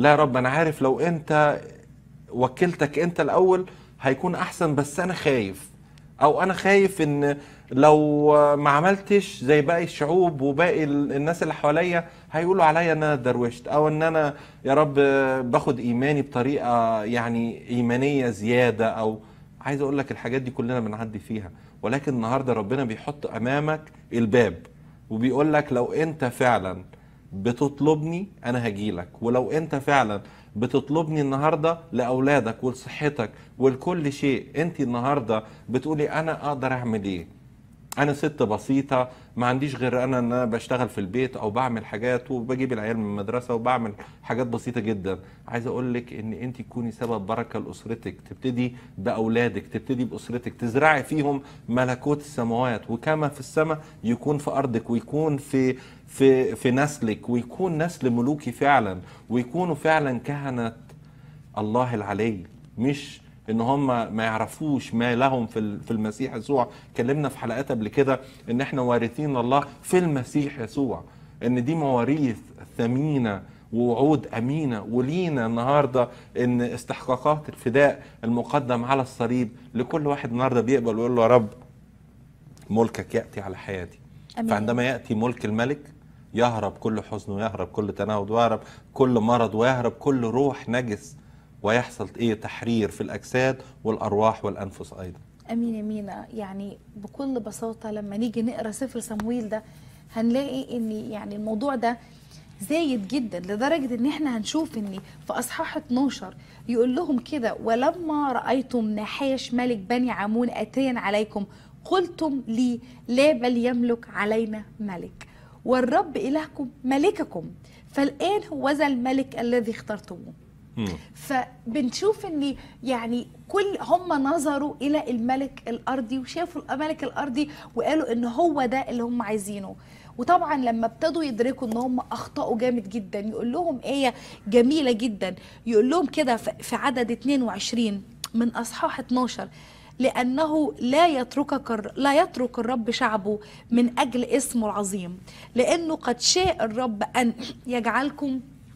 S3: لا يا رب انا عارف لو انت وكلتك انت الاول هيكون احسن بس انا خايف او انا خايف ان لو ما عملتش زي باقي الشعوب وباقي ال- الناس اللي حواليا هيقولوا عليا ان انا دروشت او ان انا يا رب باخد ايماني بطريقه يعني ايمانيه زياده او عايز اقول لك الحاجات دي كلنا بنعدي فيها ولكن النهارده ربنا بيحط امامك الباب وبيقول لك لو انت فعلا بتطلبني انا هجيلك ولو انت فعلا بتطلبني النهارده لاولادك ولصحتك ولكل شيء انت النهارده بتقولي انا اقدر اعمل ايه انا ست بسيطه ما عنديش غير انا ان انا بشتغل في البيت او بعمل حاجات وبجيب العيال من المدرسه وبعمل حاجات بسيطه جدا عايز اقول لك ان انت تكوني سبب بركه لاسرتك تبتدي باولادك تبتدي باسرتك تزرعي فيهم ملكوت السماوات وكما في السماء يكون في ارضك ويكون في في في نسلك ويكون نسل ملوكي فعلا ويكونوا فعلا كهنه الله العلي مش ان هم ما يعرفوش ما لهم في ال- في المسيح يسوع اتكلمنا في حلقات قبل كده ان احنا وارثين الله في المسيح يسوع ان دي مواريث ثمينه ووعود امينه ولينا النهارده ان استحقاقات الفداء المقدم على الصليب لكل واحد النهارده بيقبل ويقول له يا رب ملكك ياتي على حياتي
S2: أمين.
S3: فعندما ياتي ملك الملك يهرب كل حزن ويهرب كل تناود ويهرب كل مرض ويهرب كل روح نجس ويحصل ايه تحرير في الاجساد والارواح والانفس ايضا
S2: امين يا مينا يعني بكل بساطه لما نيجي نقرا سفر صمويل ده هنلاقي ان يعني الموضوع ده زايد جدا لدرجه ان احنا هنشوف ان في اصحاح 12 يقول لهم كده ولما رايتم نحاش ملك بني عمون اتيا عليكم قلتم لي لا بل يملك علينا ملك والرب الهكم ملككم فالان هو ذا الملك الذي اخترتموه فبنشوف ان يعني كل هم نظروا الى الملك الارضي وشافوا الملك الارضي وقالوا ان هو ده اللي هم عايزينه وطبعا لما ابتدوا يدركوا ان هم اخطاوا جامد جدا يقول لهم ايه جميله جدا يقول لهم كده في في عدد 22 من اصحاح 12 لأنه لا يتركك الر- لا يترك الرب شعبه من أجل اسمه العظيم لأنه قد شاء الرب أن يجعلكم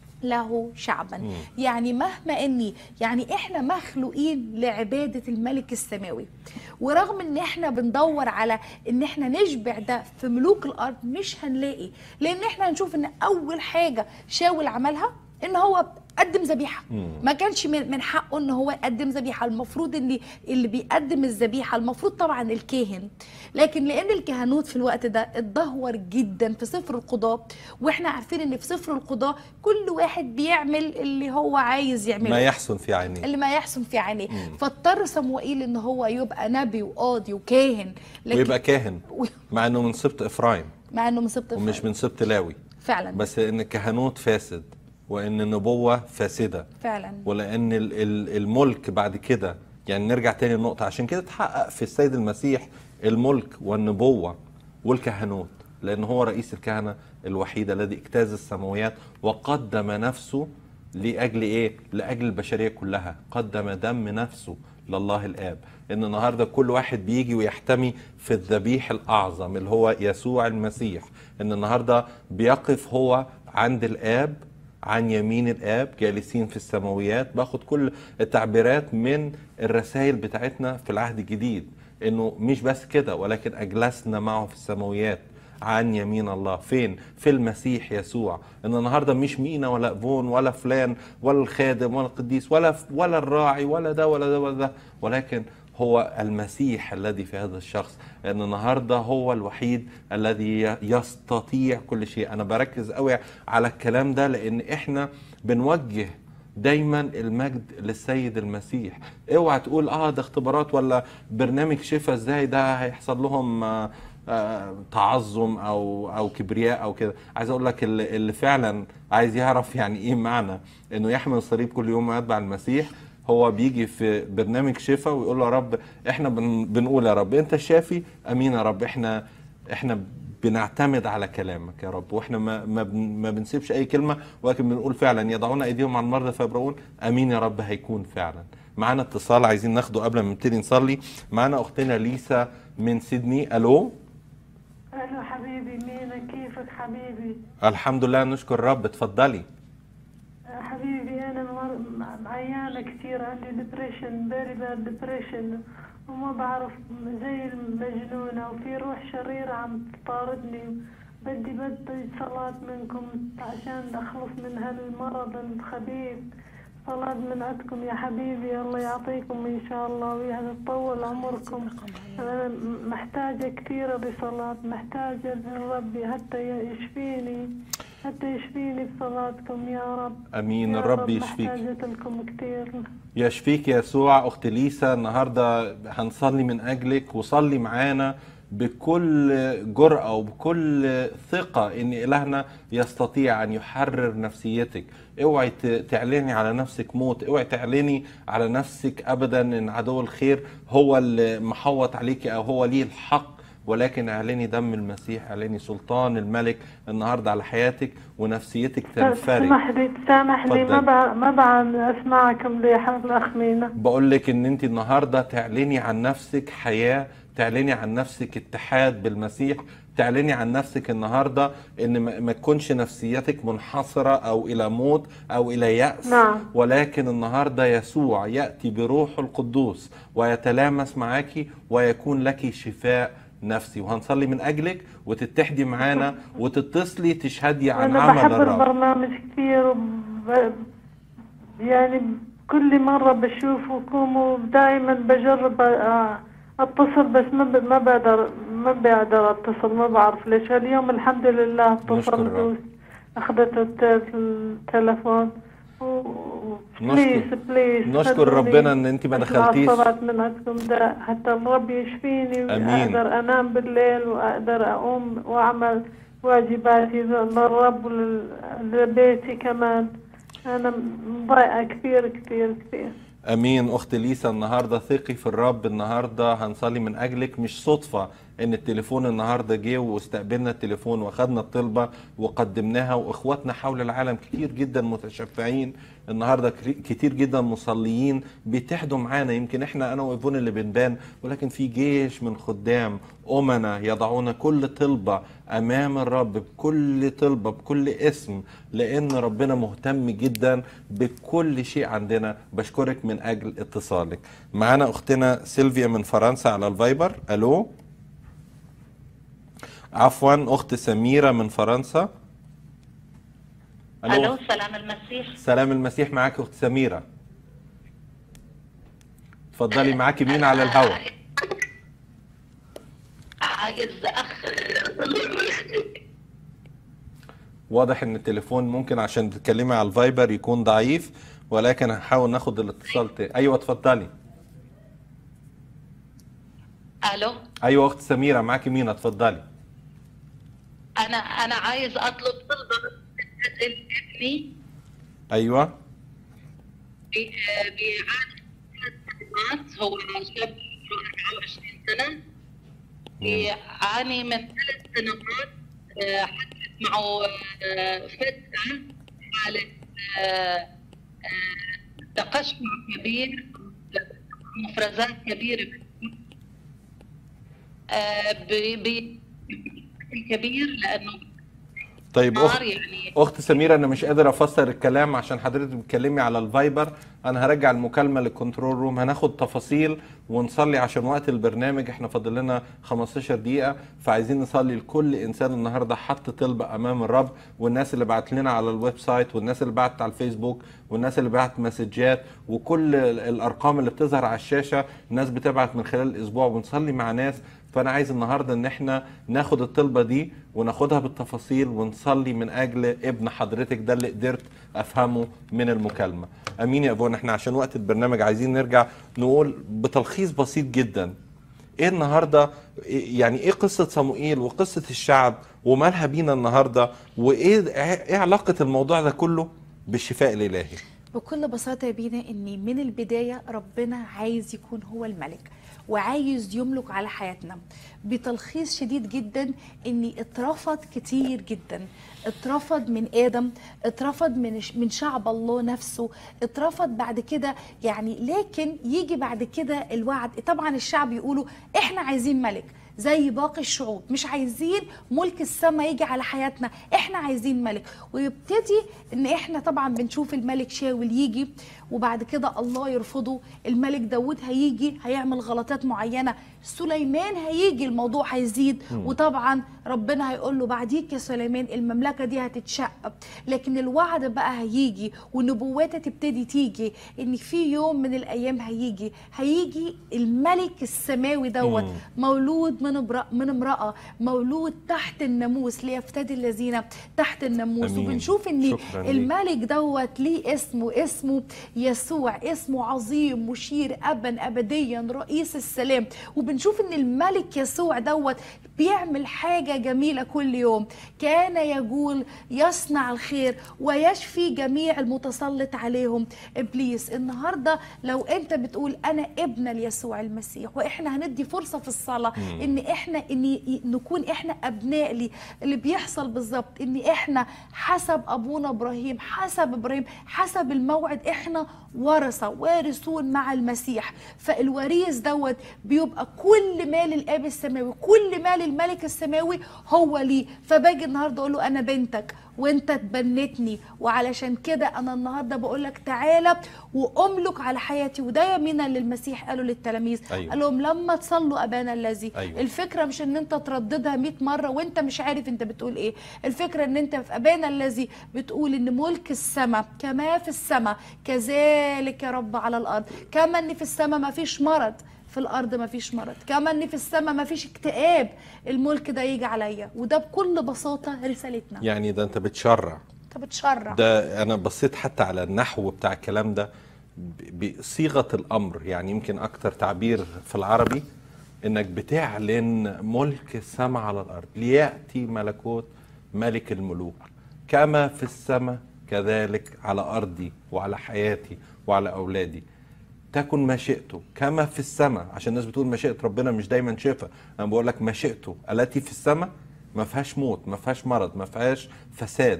S2: له شعبا
S11: مم.
S2: يعني مهما اني يعني احنا مخلوقين لعباده الملك السماوي ورغم ان احنا بندور على ان احنا نشبع ده في ملوك الارض مش هنلاقي لان احنا هنشوف ان اول حاجه شاول عملها ان هو قدم ذبيحه ما كانش من من حقه ان هو يقدم ذبيحه المفروض ان اللي بيقدم الذبيحه المفروض طبعا الكاهن لكن لان الكهنوت في الوقت ده اتدهور جدا في سفر القضاء واحنا عارفين ان في سفر القضاء كل واحد بيعمل اللي هو عايز يعمله
S3: ما يحسن في عينيه
S2: اللي ما يحسن في عينيه
S3: مم.
S2: فاضطر صموئيل ان هو يبقى نبي وقاضي وكاهن لكن
S3: ويبقى كاهن مع انه من سبط افرايم
S2: مع انه من سبط
S3: ومش
S2: إفرايم.
S3: من سبط لاوي
S2: فعلا
S3: بس ان الكهنوت فاسد وان النبوه فاسده
S2: فعلا
S3: ولان ال- ال- الملك بعد كده يعني نرجع تاني للنقطه عشان كده تحقق في السيد المسيح الملك والنبوه والكهنوت لان هو رئيس الكهنه الوحيد الذي اجتاز السماويات وقدم نفسه لاجل ايه لاجل البشريه كلها قدم دم نفسه لله الاب ان النهارده كل واحد بيجي ويحتمي في الذبيح الاعظم اللي هو يسوع المسيح ان النهارده بيقف هو عند الاب عن يمين الاب جالسين في السماويات باخد كل التعبيرات من الرسائل بتاعتنا في العهد الجديد انه مش بس كده ولكن اجلسنا معه في السماويات عن يمين الله فين في المسيح يسوع ان النهارده مش مينا ولا ابون ولا فلان ولا الخادم ولا القديس ولا ولا الراعي ولا ده ولا ده ولا ده ولكن هو المسيح الذي في هذا الشخص لان النهارده هو الوحيد الذي ي- يستطيع كل شيء انا بركز قوي على الكلام ده لان احنا بنوجه دايما المجد للسيد المسيح اوعى تقول اه ده اختبارات ولا برنامج شفا ازاي ده هيحصل لهم آه آه تعظم او او كبرياء او كده عايز اقول لك اللي, اللي فعلا عايز يعرف يعني ايه معنى انه يحمل الصليب كل يوم ويتبع المسيح هو بيجي في برنامج شفا ويقول له يا رب احنا بن بنقول يا رب انت الشافي امين يا رب احنا احنا بنعتمد على كلامك يا رب واحنا ما ما, بن ما بنسيبش اي كلمه ولكن بنقول فعلا يضعون ايديهم على المرضى فيبرؤون امين يا رب هيكون فعلا معانا اتصال عايزين ناخده قبل ما نبتدي نصلي معانا اختنا ليسا من سيدني الو
S12: الو حبيبي مينا كيفك حبيبي
S3: الحمد لله نشكر الرب اتفضلي
S12: حبيبي كثير عندي ديبريشن فيري باد ديبريشن وما بعرف زي المجنونة وفي روح شريرة عم تطاردني بدي بدي صلاة منكم عشان أخلص من هالمرض الخبيث صلاة من عندكم يا حبيبي الله يعطيكم إن شاء الله ويطول عمركم أنا محتاجة كثيرة بصلاة محتاجة من ربي حتى يشفيني حتى يشفيني بصلاتكم يا رب
S3: امين
S12: يا
S3: الرب
S12: رب
S3: يشفيك
S12: محتاجة لكم كثير
S3: يشفيك يسوع اخت ليسا النهارده هنصلي من اجلك وصلي معانا بكل جرأة وبكل ثقة ان الهنا يستطيع ان يحرر نفسيتك اوعي ت- تعلني على نفسك موت اوعي تعلني على نفسك ابدا ان عدو الخير هو اللي محوط عليك او هو ليه الحق ولكن اعلني دم المسيح اعلني سلطان الملك النهارده على حياتك ونفسيتك تنفرج
S12: سامح لي سامحني ما
S3: اتفضل.
S12: بع... ما بعد اسمعكم ليه الاخ مينا
S3: بقول لك ان انت النهارده تعلني عن نفسك حياه تعلني عن نفسك اتحاد بالمسيح تعلني عن نفسك النهارده ان ما ما تكونش نفسيتك منحصره او الى موت او الى ياس
S12: نعم.
S3: ولكن النهارده يسوع ياتي بروحه القدوس ويتلامس معاكي ويكون لك شفاء نفسي وهنصلي من اجلك وتتحدي معانا وتتصلي تشهدي عن
S12: انا
S3: عمل
S12: بحب
S3: الرب
S12: البرنامج كثير وب... يعني كل مرة بشوفكم ودائما بجرب أ- اتصل بس ما ب... ما بقدر ما بقدر اتصل ما بعرف ليش اليوم الحمد لله
S3: نشكر
S12: اتصلت
S3: الرب.
S12: اخذت الت- التلفون بليز
S3: نشكر-
S12: بليز
S3: نشكر ربنا ان انت ما دخلتيش
S12: الصلاة من عندكم ده حتى الرب يشفيني
S3: آمين.
S12: واقدر انام بالليل واقدر اقوم واعمل واجباتي للرب ولبيتي كمان انا مضايقه كثير كثير كثير
S3: امين اخت ليسا النهارده ثقي في الرب النهارده هنصلي من اجلك مش صدفه ان التليفون النهارده جه واستقبلنا التليفون واخدنا الطلبه وقدمناها واخواتنا حول العالم كتير جدا متشفعين النهارده كري- كتير جدا مصليين بيتحدوا معانا يمكن احنا انا وايفون اللي بنبان ولكن في جيش من خدام امنا يضعون كل طلبه امام الرب بكل طلبه بكل اسم لان ربنا مهتم جدا بكل شيء عندنا بشكرك من اجل اتصالك معانا اختنا سيلفيا من فرنسا على الفايبر الو عفوا اخت سميره من فرنسا
S11: الو سلام المسيح
S3: سلام المسيح معاك اخت سميره اتفضلي معاكي مين على الهواء
S11: عايز اخ
S3: واضح ان التليفون ممكن عشان تتكلمي على الفايبر يكون ضعيف ولكن هنحاول ناخد الاتصال تاني ايوه اتفضلي
S11: الو
S3: ايوه اخت سميره معاكي مين اتفضلي
S11: انا انا عايز اطلب طلبه من ابني
S3: ايوه
S11: بي- بيعاني من ثلاث سنوات هو شاب عمره 24 سنه بيعاني من ثلاث سنوات آه، حدث معه آه، فجأة حالة آه، آه، تقشع كبير مفرزات كبيرة آه، ب- ب- كبير لأنه
S3: طيب
S11: نار
S3: اخت
S11: يعني
S3: اخت سميره انا مش قادر افسر الكلام عشان حضرتك بتكلمي على الفايبر انا هرجع المكالمه للكنترول روم هناخد تفاصيل ونصلي عشان وقت البرنامج احنا فاضل لنا 15 دقيقه فعايزين نصلي لكل انسان النهارده حط طلبه امام الرب والناس اللي بعت لنا على الويب سايت والناس اللي بعت على الفيسبوك والناس اللي بعت مسجات وكل ال- الارقام اللي بتظهر على الشاشه الناس بتبعت من خلال الاسبوع ونصلي مع ناس فانا عايز النهارده ان احنا ناخد الطلبه دي وناخدها بالتفاصيل ونصلي من اجل ابن حضرتك ده اللي قدرت افهمه من المكالمه امين يا ابونا احنا عشان وقت البرنامج عايزين نرجع نقول بتلخيص بسيط جدا ايه النهارده إيه- يعني ايه قصه صموئيل وقصه الشعب ومالها بينا النهارده وايه ايه علاقه الموضوع ده كله بالشفاء الالهي
S2: بكل بساطة يا بينا ان من البداية ربنا عايز يكون هو الملك وعايز يملك على حياتنا بتلخيص شديد جدا اني اترفض كتير جدا اترفض من ادم اترفض من من شعب الله نفسه اترفض بعد كده يعني لكن يجي بعد كده الوعد طبعا الشعب يقولوا احنا عايزين ملك زي باقي الشعوب مش عايزين ملك السماء يجي على حياتنا احنا عايزين ملك ويبتدي ان احنا طبعا بنشوف الملك شاول يجي وبعد كده الله يرفضه الملك داود هيجي هيعمل غلطات معينة سليمان هيجي الموضوع هيزيد
S13: مم.
S2: وطبعا ربنا هيقول له بعديك يا سليمان المملكة دي هتتشقق لكن الوعد بقى هيجي والنبوات تبتدي تيجي ان في يوم من الايام هيجي هيجي الملك السماوي دوت
S13: مم.
S2: مولود من امرأة من امرأة مولود تحت الناموس ليفتدي الذين تحت الناموس
S13: أمين.
S2: وبنشوف ان
S13: شكراً ليك.
S2: الملك دوت ليه اسمه اسمه يسوع اسمه عظيم مشير ابا ابديا رئيس السلام وبنشوف ان الملك يسوع دوت بيعمل حاجه جميله كل يوم كان يقول يصنع الخير ويشفي جميع المتسلط عليهم ابليس النهارده لو انت بتقول انا ابن ليسوع المسيح واحنا هندي فرصه في الصلاه
S13: مم.
S2: ان احنا ان ي- نكون احنا ابناء لي اللي بيحصل بالظبط ان احنا حسب ابونا ابراهيم حسب ابراهيم حسب الموعد احنا ورثه وارثون مع المسيح فالوريث دوت بيبقى كل مال الاب السماوي كل مال الملك السماوي هو ليه فباجي النهارده اقول له انا بنتك وانت تبنتني وعلشان كده انا النهارده بقول لك تعالى واملك على حياتي وده يمينا للمسيح قالوا للتلاميذ
S13: أيوة.
S2: قال لهم لما تصلوا ابانا الذي
S13: أيوة.
S2: الفكره مش ان انت ترددها 100 مره وانت مش عارف انت بتقول ايه الفكره ان انت في ابانا الذي بتقول ان ملك السماء كما في السماء كذلك يا رب على الارض كما ان في السماء ما فيش مرض في الارض ما فيش مرض كما ان في السماء ما فيش اكتئاب الملك ده يجي عليا وده بكل بساطه رسالتنا
S3: يعني ده انت بتشرع
S2: انت بتشرع
S3: ده انا بصيت حتى على النحو بتاع الكلام ده ب- بصيغه الامر يعني يمكن اكتر تعبير في العربي انك بتعلن ملك السماء على الارض لياتي ملكوت ملك الملوك كما في السماء كذلك على ارضي وعلى حياتي وعلى اولادي تكن مشيئته كما في السماء عشان الناس بتقول مشيئه ربنا مش دايما شفا انا بقول لك مشيئته التي في السماء ما فيهاش موت ما فيهاش مرض ما فيهاش فساد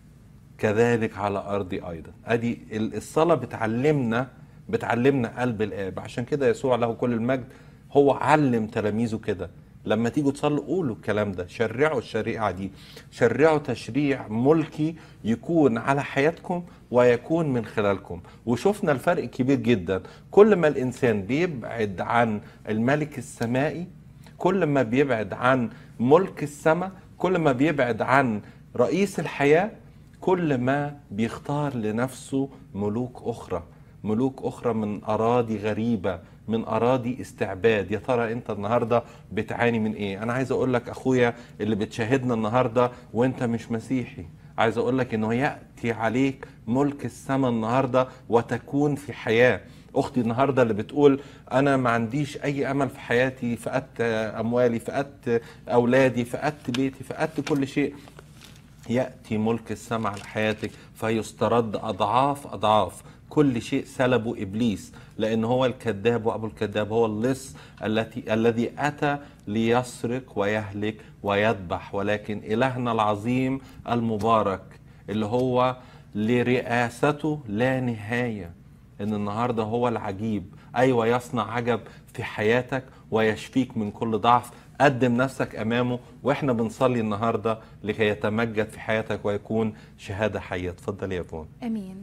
S3: كذلك على ارضي ايضا ادي ال- الصلاه بتعلمنا بتعلمنا قلب الاب عشان كده يسوع له كل المجد هو علم تلاميذه كده لما تيجوا تصلوا قولوا الكلام ده شرعوا الشريعه دي شرعوا تشريع ملكي يكون على حياتكم ويكون من خلالكم وشفنا الفرق كبير جدا كل ما الانسان بيبعد عن الملك السمائي كل ما بيبعد عن ملك السماء كل ما بيبعد عن رئيس الحياه كل ما بيختار لنفسه ملوك اخرى ملوك اخرى من اراضي غريبه من اراضي استعباد يا ترى انت النهارده بتعاني من ايه انا عايز اقول لك اخويا اللي بتشاهدنا النهارده وانت مش مسيحي عايز اقول لك انه ياتي عليك ملك السماء النهارده وتكون في حياه اختي النهارده اللي بتقول انا ما عنديش اي امل في حياتي فقدت اموالي فقدت اولادي فقدت بيتي فقدت كل شيء ياتي ملك السماء على حياتك فيسترد اضعاف اضعاف كل شيء سلبه ابليس لان هو الكذاب وابو الكذاب هو اللص التي الذي اتى ليسرق ويهلك ويذبح ولكن الهنا العظيم المبارك اللي هو لرئاسته لا نهايه ان النهارده هو العجيب ايوه يصنع عجب في حياتك ويشفيك من كل ضعف قدم نفسك امامه واحنا بنصلي النهارده لكي يتمجد في حياتك ويكون شهاده حيه اتفضل يا فون
S2: امين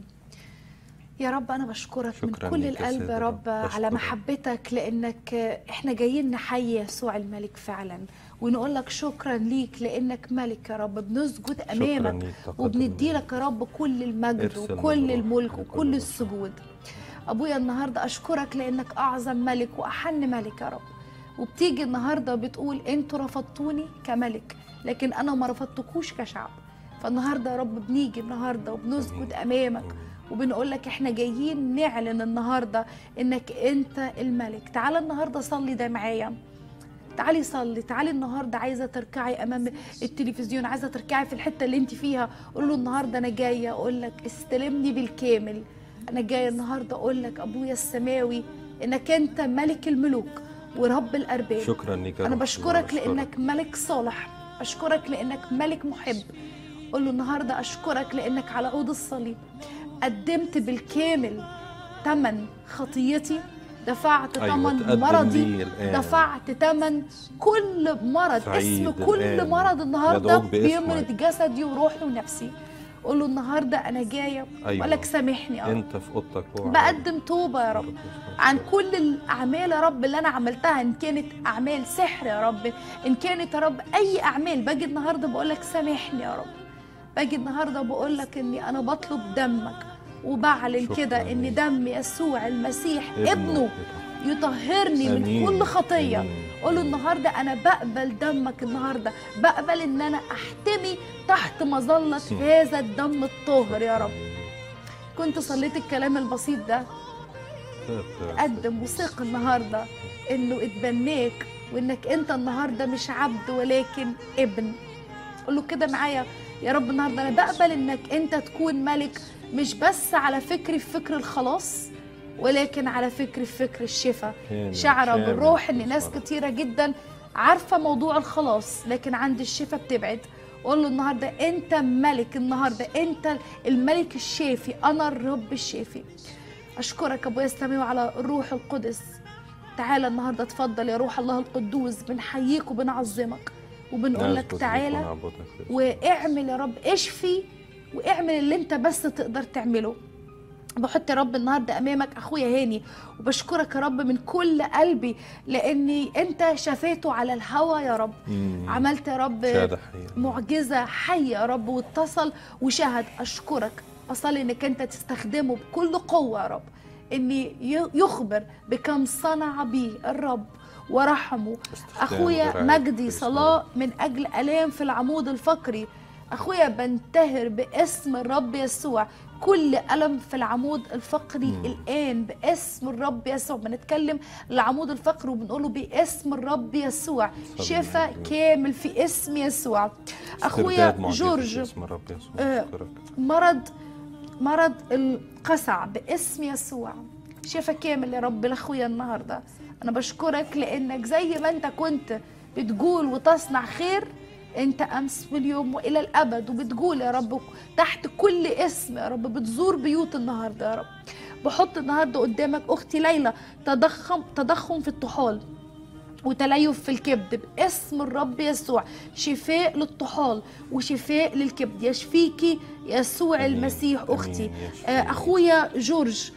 S2: يا رب انا بشكرك من
S3: شكراً
S2: كل
S3: ليك يا
S2: القلب
S3: سيدة
S2: يا
S3: رب.
S2: رب على
S3: بشكرك.
S2: محبتك لانك احنا جايين نحيي يسوع الملك فعلا ونقول لك شكرا ليك لانك ملك يا رب بنسجد امامك
S3: ليك، تقدم
S2: وبندي لك يا رب كل المجد
S3: ارسل
S2: وكل
S3: من روحك
S2: الملك
S3: وكل
S2: وكل السجود ابويا النهارده اشكرك لانك اعظم ملك واحن ملك يا رب وبتيجي النهارده بتقول انتوا رفضتوني كملك لكن انا ما رفضتكوش كشعب فالنهارده يا رب بنيجي النهارده وبنسجد امامك وبنقول لك احنا جايين نعلن النهارده انك انت الملك تعالى النهارده صلي ده معايا تعالي صلي تعالي النهارده عايزه تركعي امام التلفزيون عايزه تركعي في الحته اللي انت فيها قول له النهارده انا جايه اقول لك استلمني بالكامل انا جايه النهارده اقول لك ابويا السماوي انك انت ملك الملوك ورب الارباب
S3: شكرا لك يا
S2: انا
S3: رب.
S2: بشكرك لانك ملك صالح بشكرك لانك ملك محب قول له النهارده اشكرك لانك على عود الصليب قدمت بالكامل ثمن خطيتي دفعت
S3: أيوة،
S2: ثمن
S3: تقدم
S2: مرضي
S3: لي الآن.
S2: دفعت ثمن كل مرض
S3: سعيد
S2: اسم كل
S3: الآن.
S2: مرض النهارده
S3: يدعوك باسمك.
S2: بيمرض جسدي وروحي ونفسي قول له النهارده انا جايه
S3: أيوة.
S2: بقول لك سامحني يا رب
S3: انت في اوضتك هو
S2: بقدم توبه يا رب عن كل الاعمال يا رب اللي انا عملتها ان كانت اعمال سحر يا رب ان كانت يا رب اي اعمال باجي النهارده بقول لك سامحني يا رب باجي النهارده بقول لك اني انا بطلب دمك وبعلن
S3: شكراً
S2: كده ان
S3: ليك.
S2: دم يسوع المسيح
S3: ابنه
S2: ابنه يطهرني من
S3: آمين.
S2: كل خطيه
S3: آمين.
S2: قول له النهارده انا بقبل دمك النهارده بقبل ان انا احتمي تحت مظله هذا الدم الطاهر يا رب كنت صليت الكلام البسيط ده قدم وثق النهارده انه اتبناك وانك انت النهارده مش عبد ولكن ابن قول له كده معايا يا رب النهارده انا بقبل انك انت تكون ملك مش بس على فكري في فكر الخلاص ولكن على فكري في فكر الشفاء
S3: كامل،
S2: شعره
S3: كامل
S2: بالروح ان ناس كتيره جدا عارفه موضوع الخلاص لكن عند الشفاء بتبعد قول له النهارده انت ملك النهارده انت الملك الشافي انا الرب الشافي اشكرك ابويا السماوي على الروح القدس تعالى النهارده اتفضل يا روح الله القدوس بنحييك وبنعظمك وبنقول لك
S3: نسجد
S2: تعالى
S3: ونعبدك.
S2: واعمل يا رب اشفي واعمل اللي انت بس تقدر تعمله بحط يا رب النهارده امامك اخويا هاني وبشكرك يا رب من كل قلبي لاني انت شفيته على الهوى يا رب
S3: مم.
S2: عملت يا رب
S3: شهادة حية.
S2: معجزه حيه يا رب واتصل وشهد اشكرك اصلي انك انت تستخدمه بكل قوه يا رب اني ي- يخبر بكم صنع به الرب ورحمه اخويا
S3: ورعاية
S2: مجدي صلاه من اجل الام في العمود الفقري اخويا بنتهر باسم الرب يسوع كل ألم في العمود الفقري الآن باسم الرب يسوع بنتكلم العمود الفقري وبنقوله باسم الرب يسوع شفاء كامل في اسم يسوع أخويا
S3: استرداد معجزة
S2: جورج
S3: باسم الرب يسوع
S2: آه،
S3: أشكرك.
S2: مرض مرض القسع باسم يسوع شفاء كامل يا رب لاخويا النهارده انا بشكرك لانك زي ما انت كنت بتقول وتصنع خير انت امس واليوم والى الابد وبتقول يا رب تحت كل اسم يا رب بتزور بيوت النهارده يا رب بحط النهارده قدامك اختي ليلى تضخم تضخم في الطحال وتليف في الكبد باسم الرب يسوع شفاء للطحال وشفاء للكبد يشفيكي يسوع
S3: آمين.
S2: المسيح اختي
S3: آمين. يشفيك.
S2: آه، اخويا جورج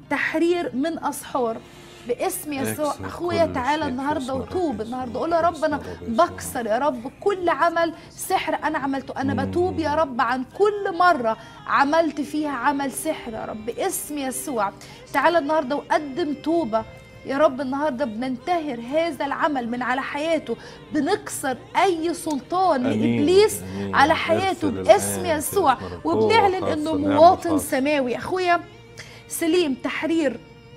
S2: تحرير من اسحار باسم يسوع
S3: اكسر
S2: اخويا
S3: كل
S2: تعالى
S3: شيء في
S2: النهارده
S3: اسم الرب
S2: وتوب
S3: يسوع.
S2: النهارده قول يا رب انا
S3: باسم الرب يسوع.
S2: بكسر يا رب كل عمل سحر انا عملته انا
S3: مم.
S2: بتوب يا رب عن كل مره عملت فيها عمل سحر يا رب باسم يسوع تعالى النهارده وقدم توبه يا رب النهارده بننتهر هذا العمل من على حياته بنكسر اي سلطان
S3: آمين.
S2: لابليس
S3: آمين.
S2: على حياته
S3: ارسل
S2: باسم
S3: الآن
S2: يسوع
S3: في اسم الرب.
S2: وبنعلن
S3: قوة
S2: انه
S3: خاصة، نعمة
S2: مواطن
S3: خاصة.
S2: سماوي اخويا سليم تحرير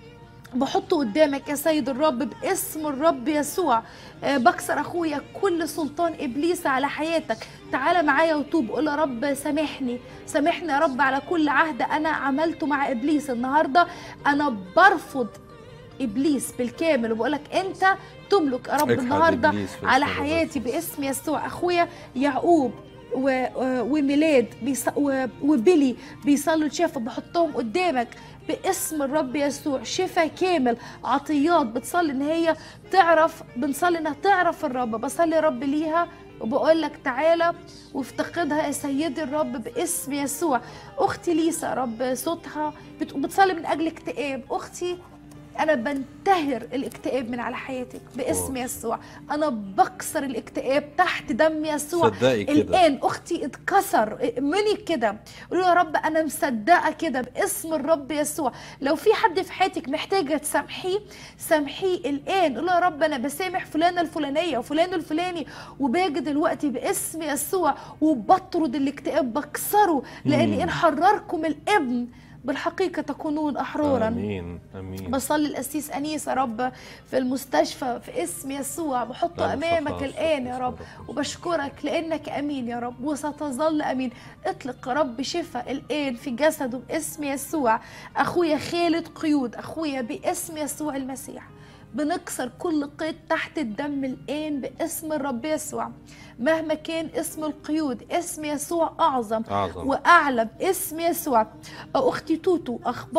S2: بحطه قدامك يا سيد الرب باسم الرب يسوع آه، بكسر اخويا كل سلطان ابليس على حياتك تعالى معايا وتوب قول يا رب سامحني سامحني يا رب على كل عهد انا عملته مع ابليس النهارده انا برفض ابليس بالكامل وبقولك انت تملك يا رب
S3: اجحد
S2: النهارده
S3: إبليس في
S2: على
S3: اسم الرب
S2: حياتي باسم يسوع اخويا يعقوب و- و- وميلاد بيص... و- وبيلي بيصلوا الشفاء بحطهم قدامك باسم الرب يسوع شفاء كامل عطيات بتصلي ان هي تعرف بنصلي انها تعرف الرب بصلي يا رب ليها وبقول لك تعالى وافتقدها يا سيدي الرب باسم يسوع اختي ليسا يا رب صوتها بت- بتصلي من اجل اكتئاب اختي انا بنتهر الاكتئاب من على حياتك باسم يسوع انا بكسر الاكتئاب تحت دم يسوع
S3: صدقي كده.
S2: الان اختي اتكسر مني كده قولي له يا رب انا مصدقه كده باسم الرب يسوع لو في حد في حياتك محتاجه تسامحيه سامحيه الان قولي له يا رب انا بسامح فلانه الفلانيه وفلان الفلاني وباجي دلوقتي باسم يسوع وبطرد الاكتئاب بكسره لاني
S3: مم.
S2: ان حرركم الابن بالحقيقه تكونون احرارا
S3: امين امين
S2: بصلي القسيس انيس يا رب في المستشفى في اسم يسوع بحطه
S3: نعم،
S2: امامك
S3: خلاص،
S2: الان يا
S3: باسم
S2: رب وبشكرك لانك امين يا رب وستظل امين اطلق يا رب شفاء الان في جسده باسم يسوع اخويا خالد قيود اخويا باسم يسوع المسيح بنكسر كل قيد تحت الدم الآن باسم الرب يسوع مهما كان اسم القيود اسم يسوع أعظم
S3: أعظم.
S2: وأعلى باسم يسوع أختي توتو أخب...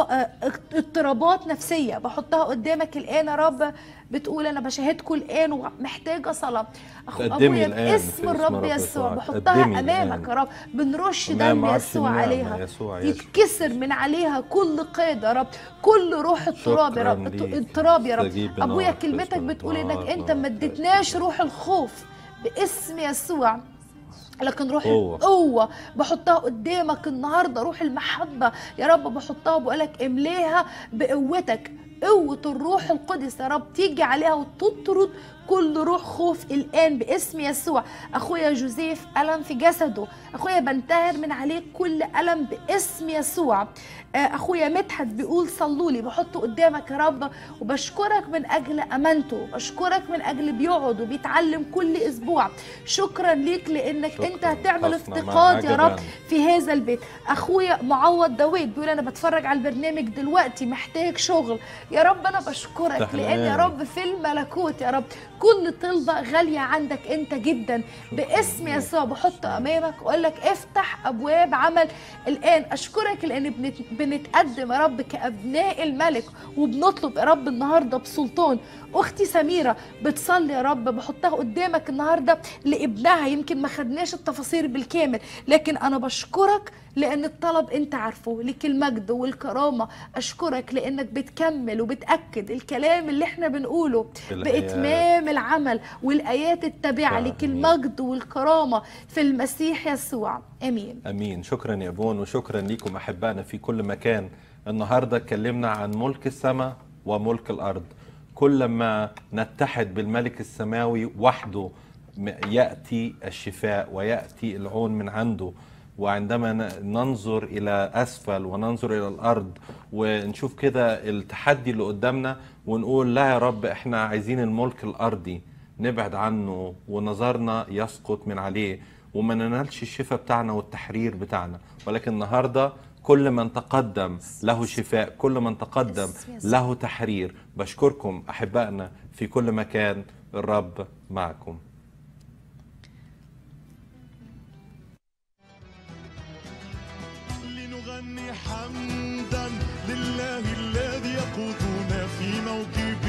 S2: اضطرابات نفسية بحطها قدامك الآن يا رب بتقول أنا بشاهدكم الآن ومحتاجة صلاة أخو
S3: تقدمي
S2: أبويا
S3: الآن في
S2: باسم
S3: اسم
S2: الرب
S3: رب
S2: يسوع
S3: يسوع.
S2: بحطها
S3: تقدمي
S2: أمامك
S3: الآن.
S2: يا رب بنرش
S3: أمام
S2: دم
S3: عرش
S2: يسوع
S3: النعمة
S2: عليها
S3: يسوع يشفي.
S2: يتكسر من عليها كل قيد يا رب كل روح اضطراب يا
S3: شكراً
S2: رب
S3: ليك.
S2: اضطراب يا رب
S3: استجيب
S2: ابويا
S3: بنار
S2: كلمتك
S3: باسم
S2: بتقول انك
S3: النار،
S2: انت ما اديتناش روح الخوف باسم يسوع لكن روح
S3: قوة.
S2: القوة بحطها قدامك النهاردة روح المحبة يا رب بحطها وبقولك امليها بقوتك قوة الروح القدس يا رب تيجي عليها وتطرد كل روح خوف الآن باسم يسوع أخويا جوزيف ألم في جسده أخويا بنتهر من عليه كل ألم باسم يسوع آه، أخويا مدحت بيقول صلوا لي بحطه قدامك يا رب وبشكرك من أجل أمانته بشكرك من أجل بيقعد وبيتعلم كل أسبوع شكرا ليك لأنك
S3: شكراً.
S2: أنت هتعمل
S3: تصنع مع
S2: افتقاد يا رب
S3: عجباً.
S2: في هذا البيت اخويا معوض داوود بيقول انا بتفرج على البرنامج دلوقتي محتاج شغل يا رب انا بشكرك
S3: افتح
S2: لان يا
S3: الآن.
S2: رب في الملكوت يا رب كل طلبه غاليه عندك انت جدا باسم يسوع بحط امامك واقول لك افتح ابواب عمل الان اشكرك لان بنت- بنتقدم يا رب كابناء الملك وبنطلب يا رب النهارده بسلطان اختي سميره بتصلي يا رب بحطها قدامك النهارده لابنها يمكن ما خدناش التفاصيل بالكامل لكن انا بشكرك لان الطلب انت عارفه لك المجد والكرامه اشكرك لانك بتكمل وبتاكد الكلام اللي احنا بنقوله
S3: بالآيات.
S2: باتمام العمل والايات التابعه لك
S3: آمين.
S2: المجد والكرامه في المسيح يسوع امين
S3: امين شكرا يا ابون وشكرا ليكم احبائنا في كل مكان النهارده اتكلمنا عن ملك السماء وملك الارض كل ما نتحد بالملك السماوي وحده م- ياتي الشفاء وياتي العون من عنده وعندما ن- ننظر الى اسفل وننظر الى الارض ونشوف كده التحدي اللي قدامنا ونقول لا يا رب احنا عايزين الملك الارضي نبعد عنه ونظرنا يسقط من عليه وما ننالش الشفاء بتاعنا والتحرير بتاعنا ولكن النهارده كل من تقدم له شفاء كل من تقدم له تحرير بشكركم احبائنا في كل مكان الرب معكم
S1: لنغني حمدا لله الذي يقودنا في موكب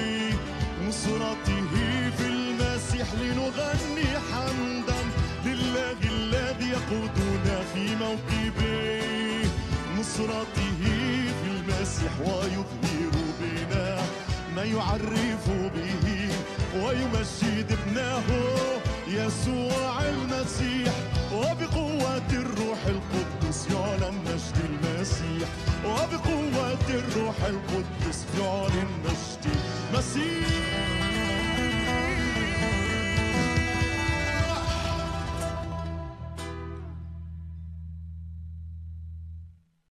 S1: نصرته في المسيح لنغني حمدا لله الذي يقودنا في موكب نصرته في المسيح ويظهر بنا ما يعرف به ويمجد ابنه يسوع المسيح وبقوة الروح القدس يعلن مجد المسيح وبقوة الروح القدس يعلن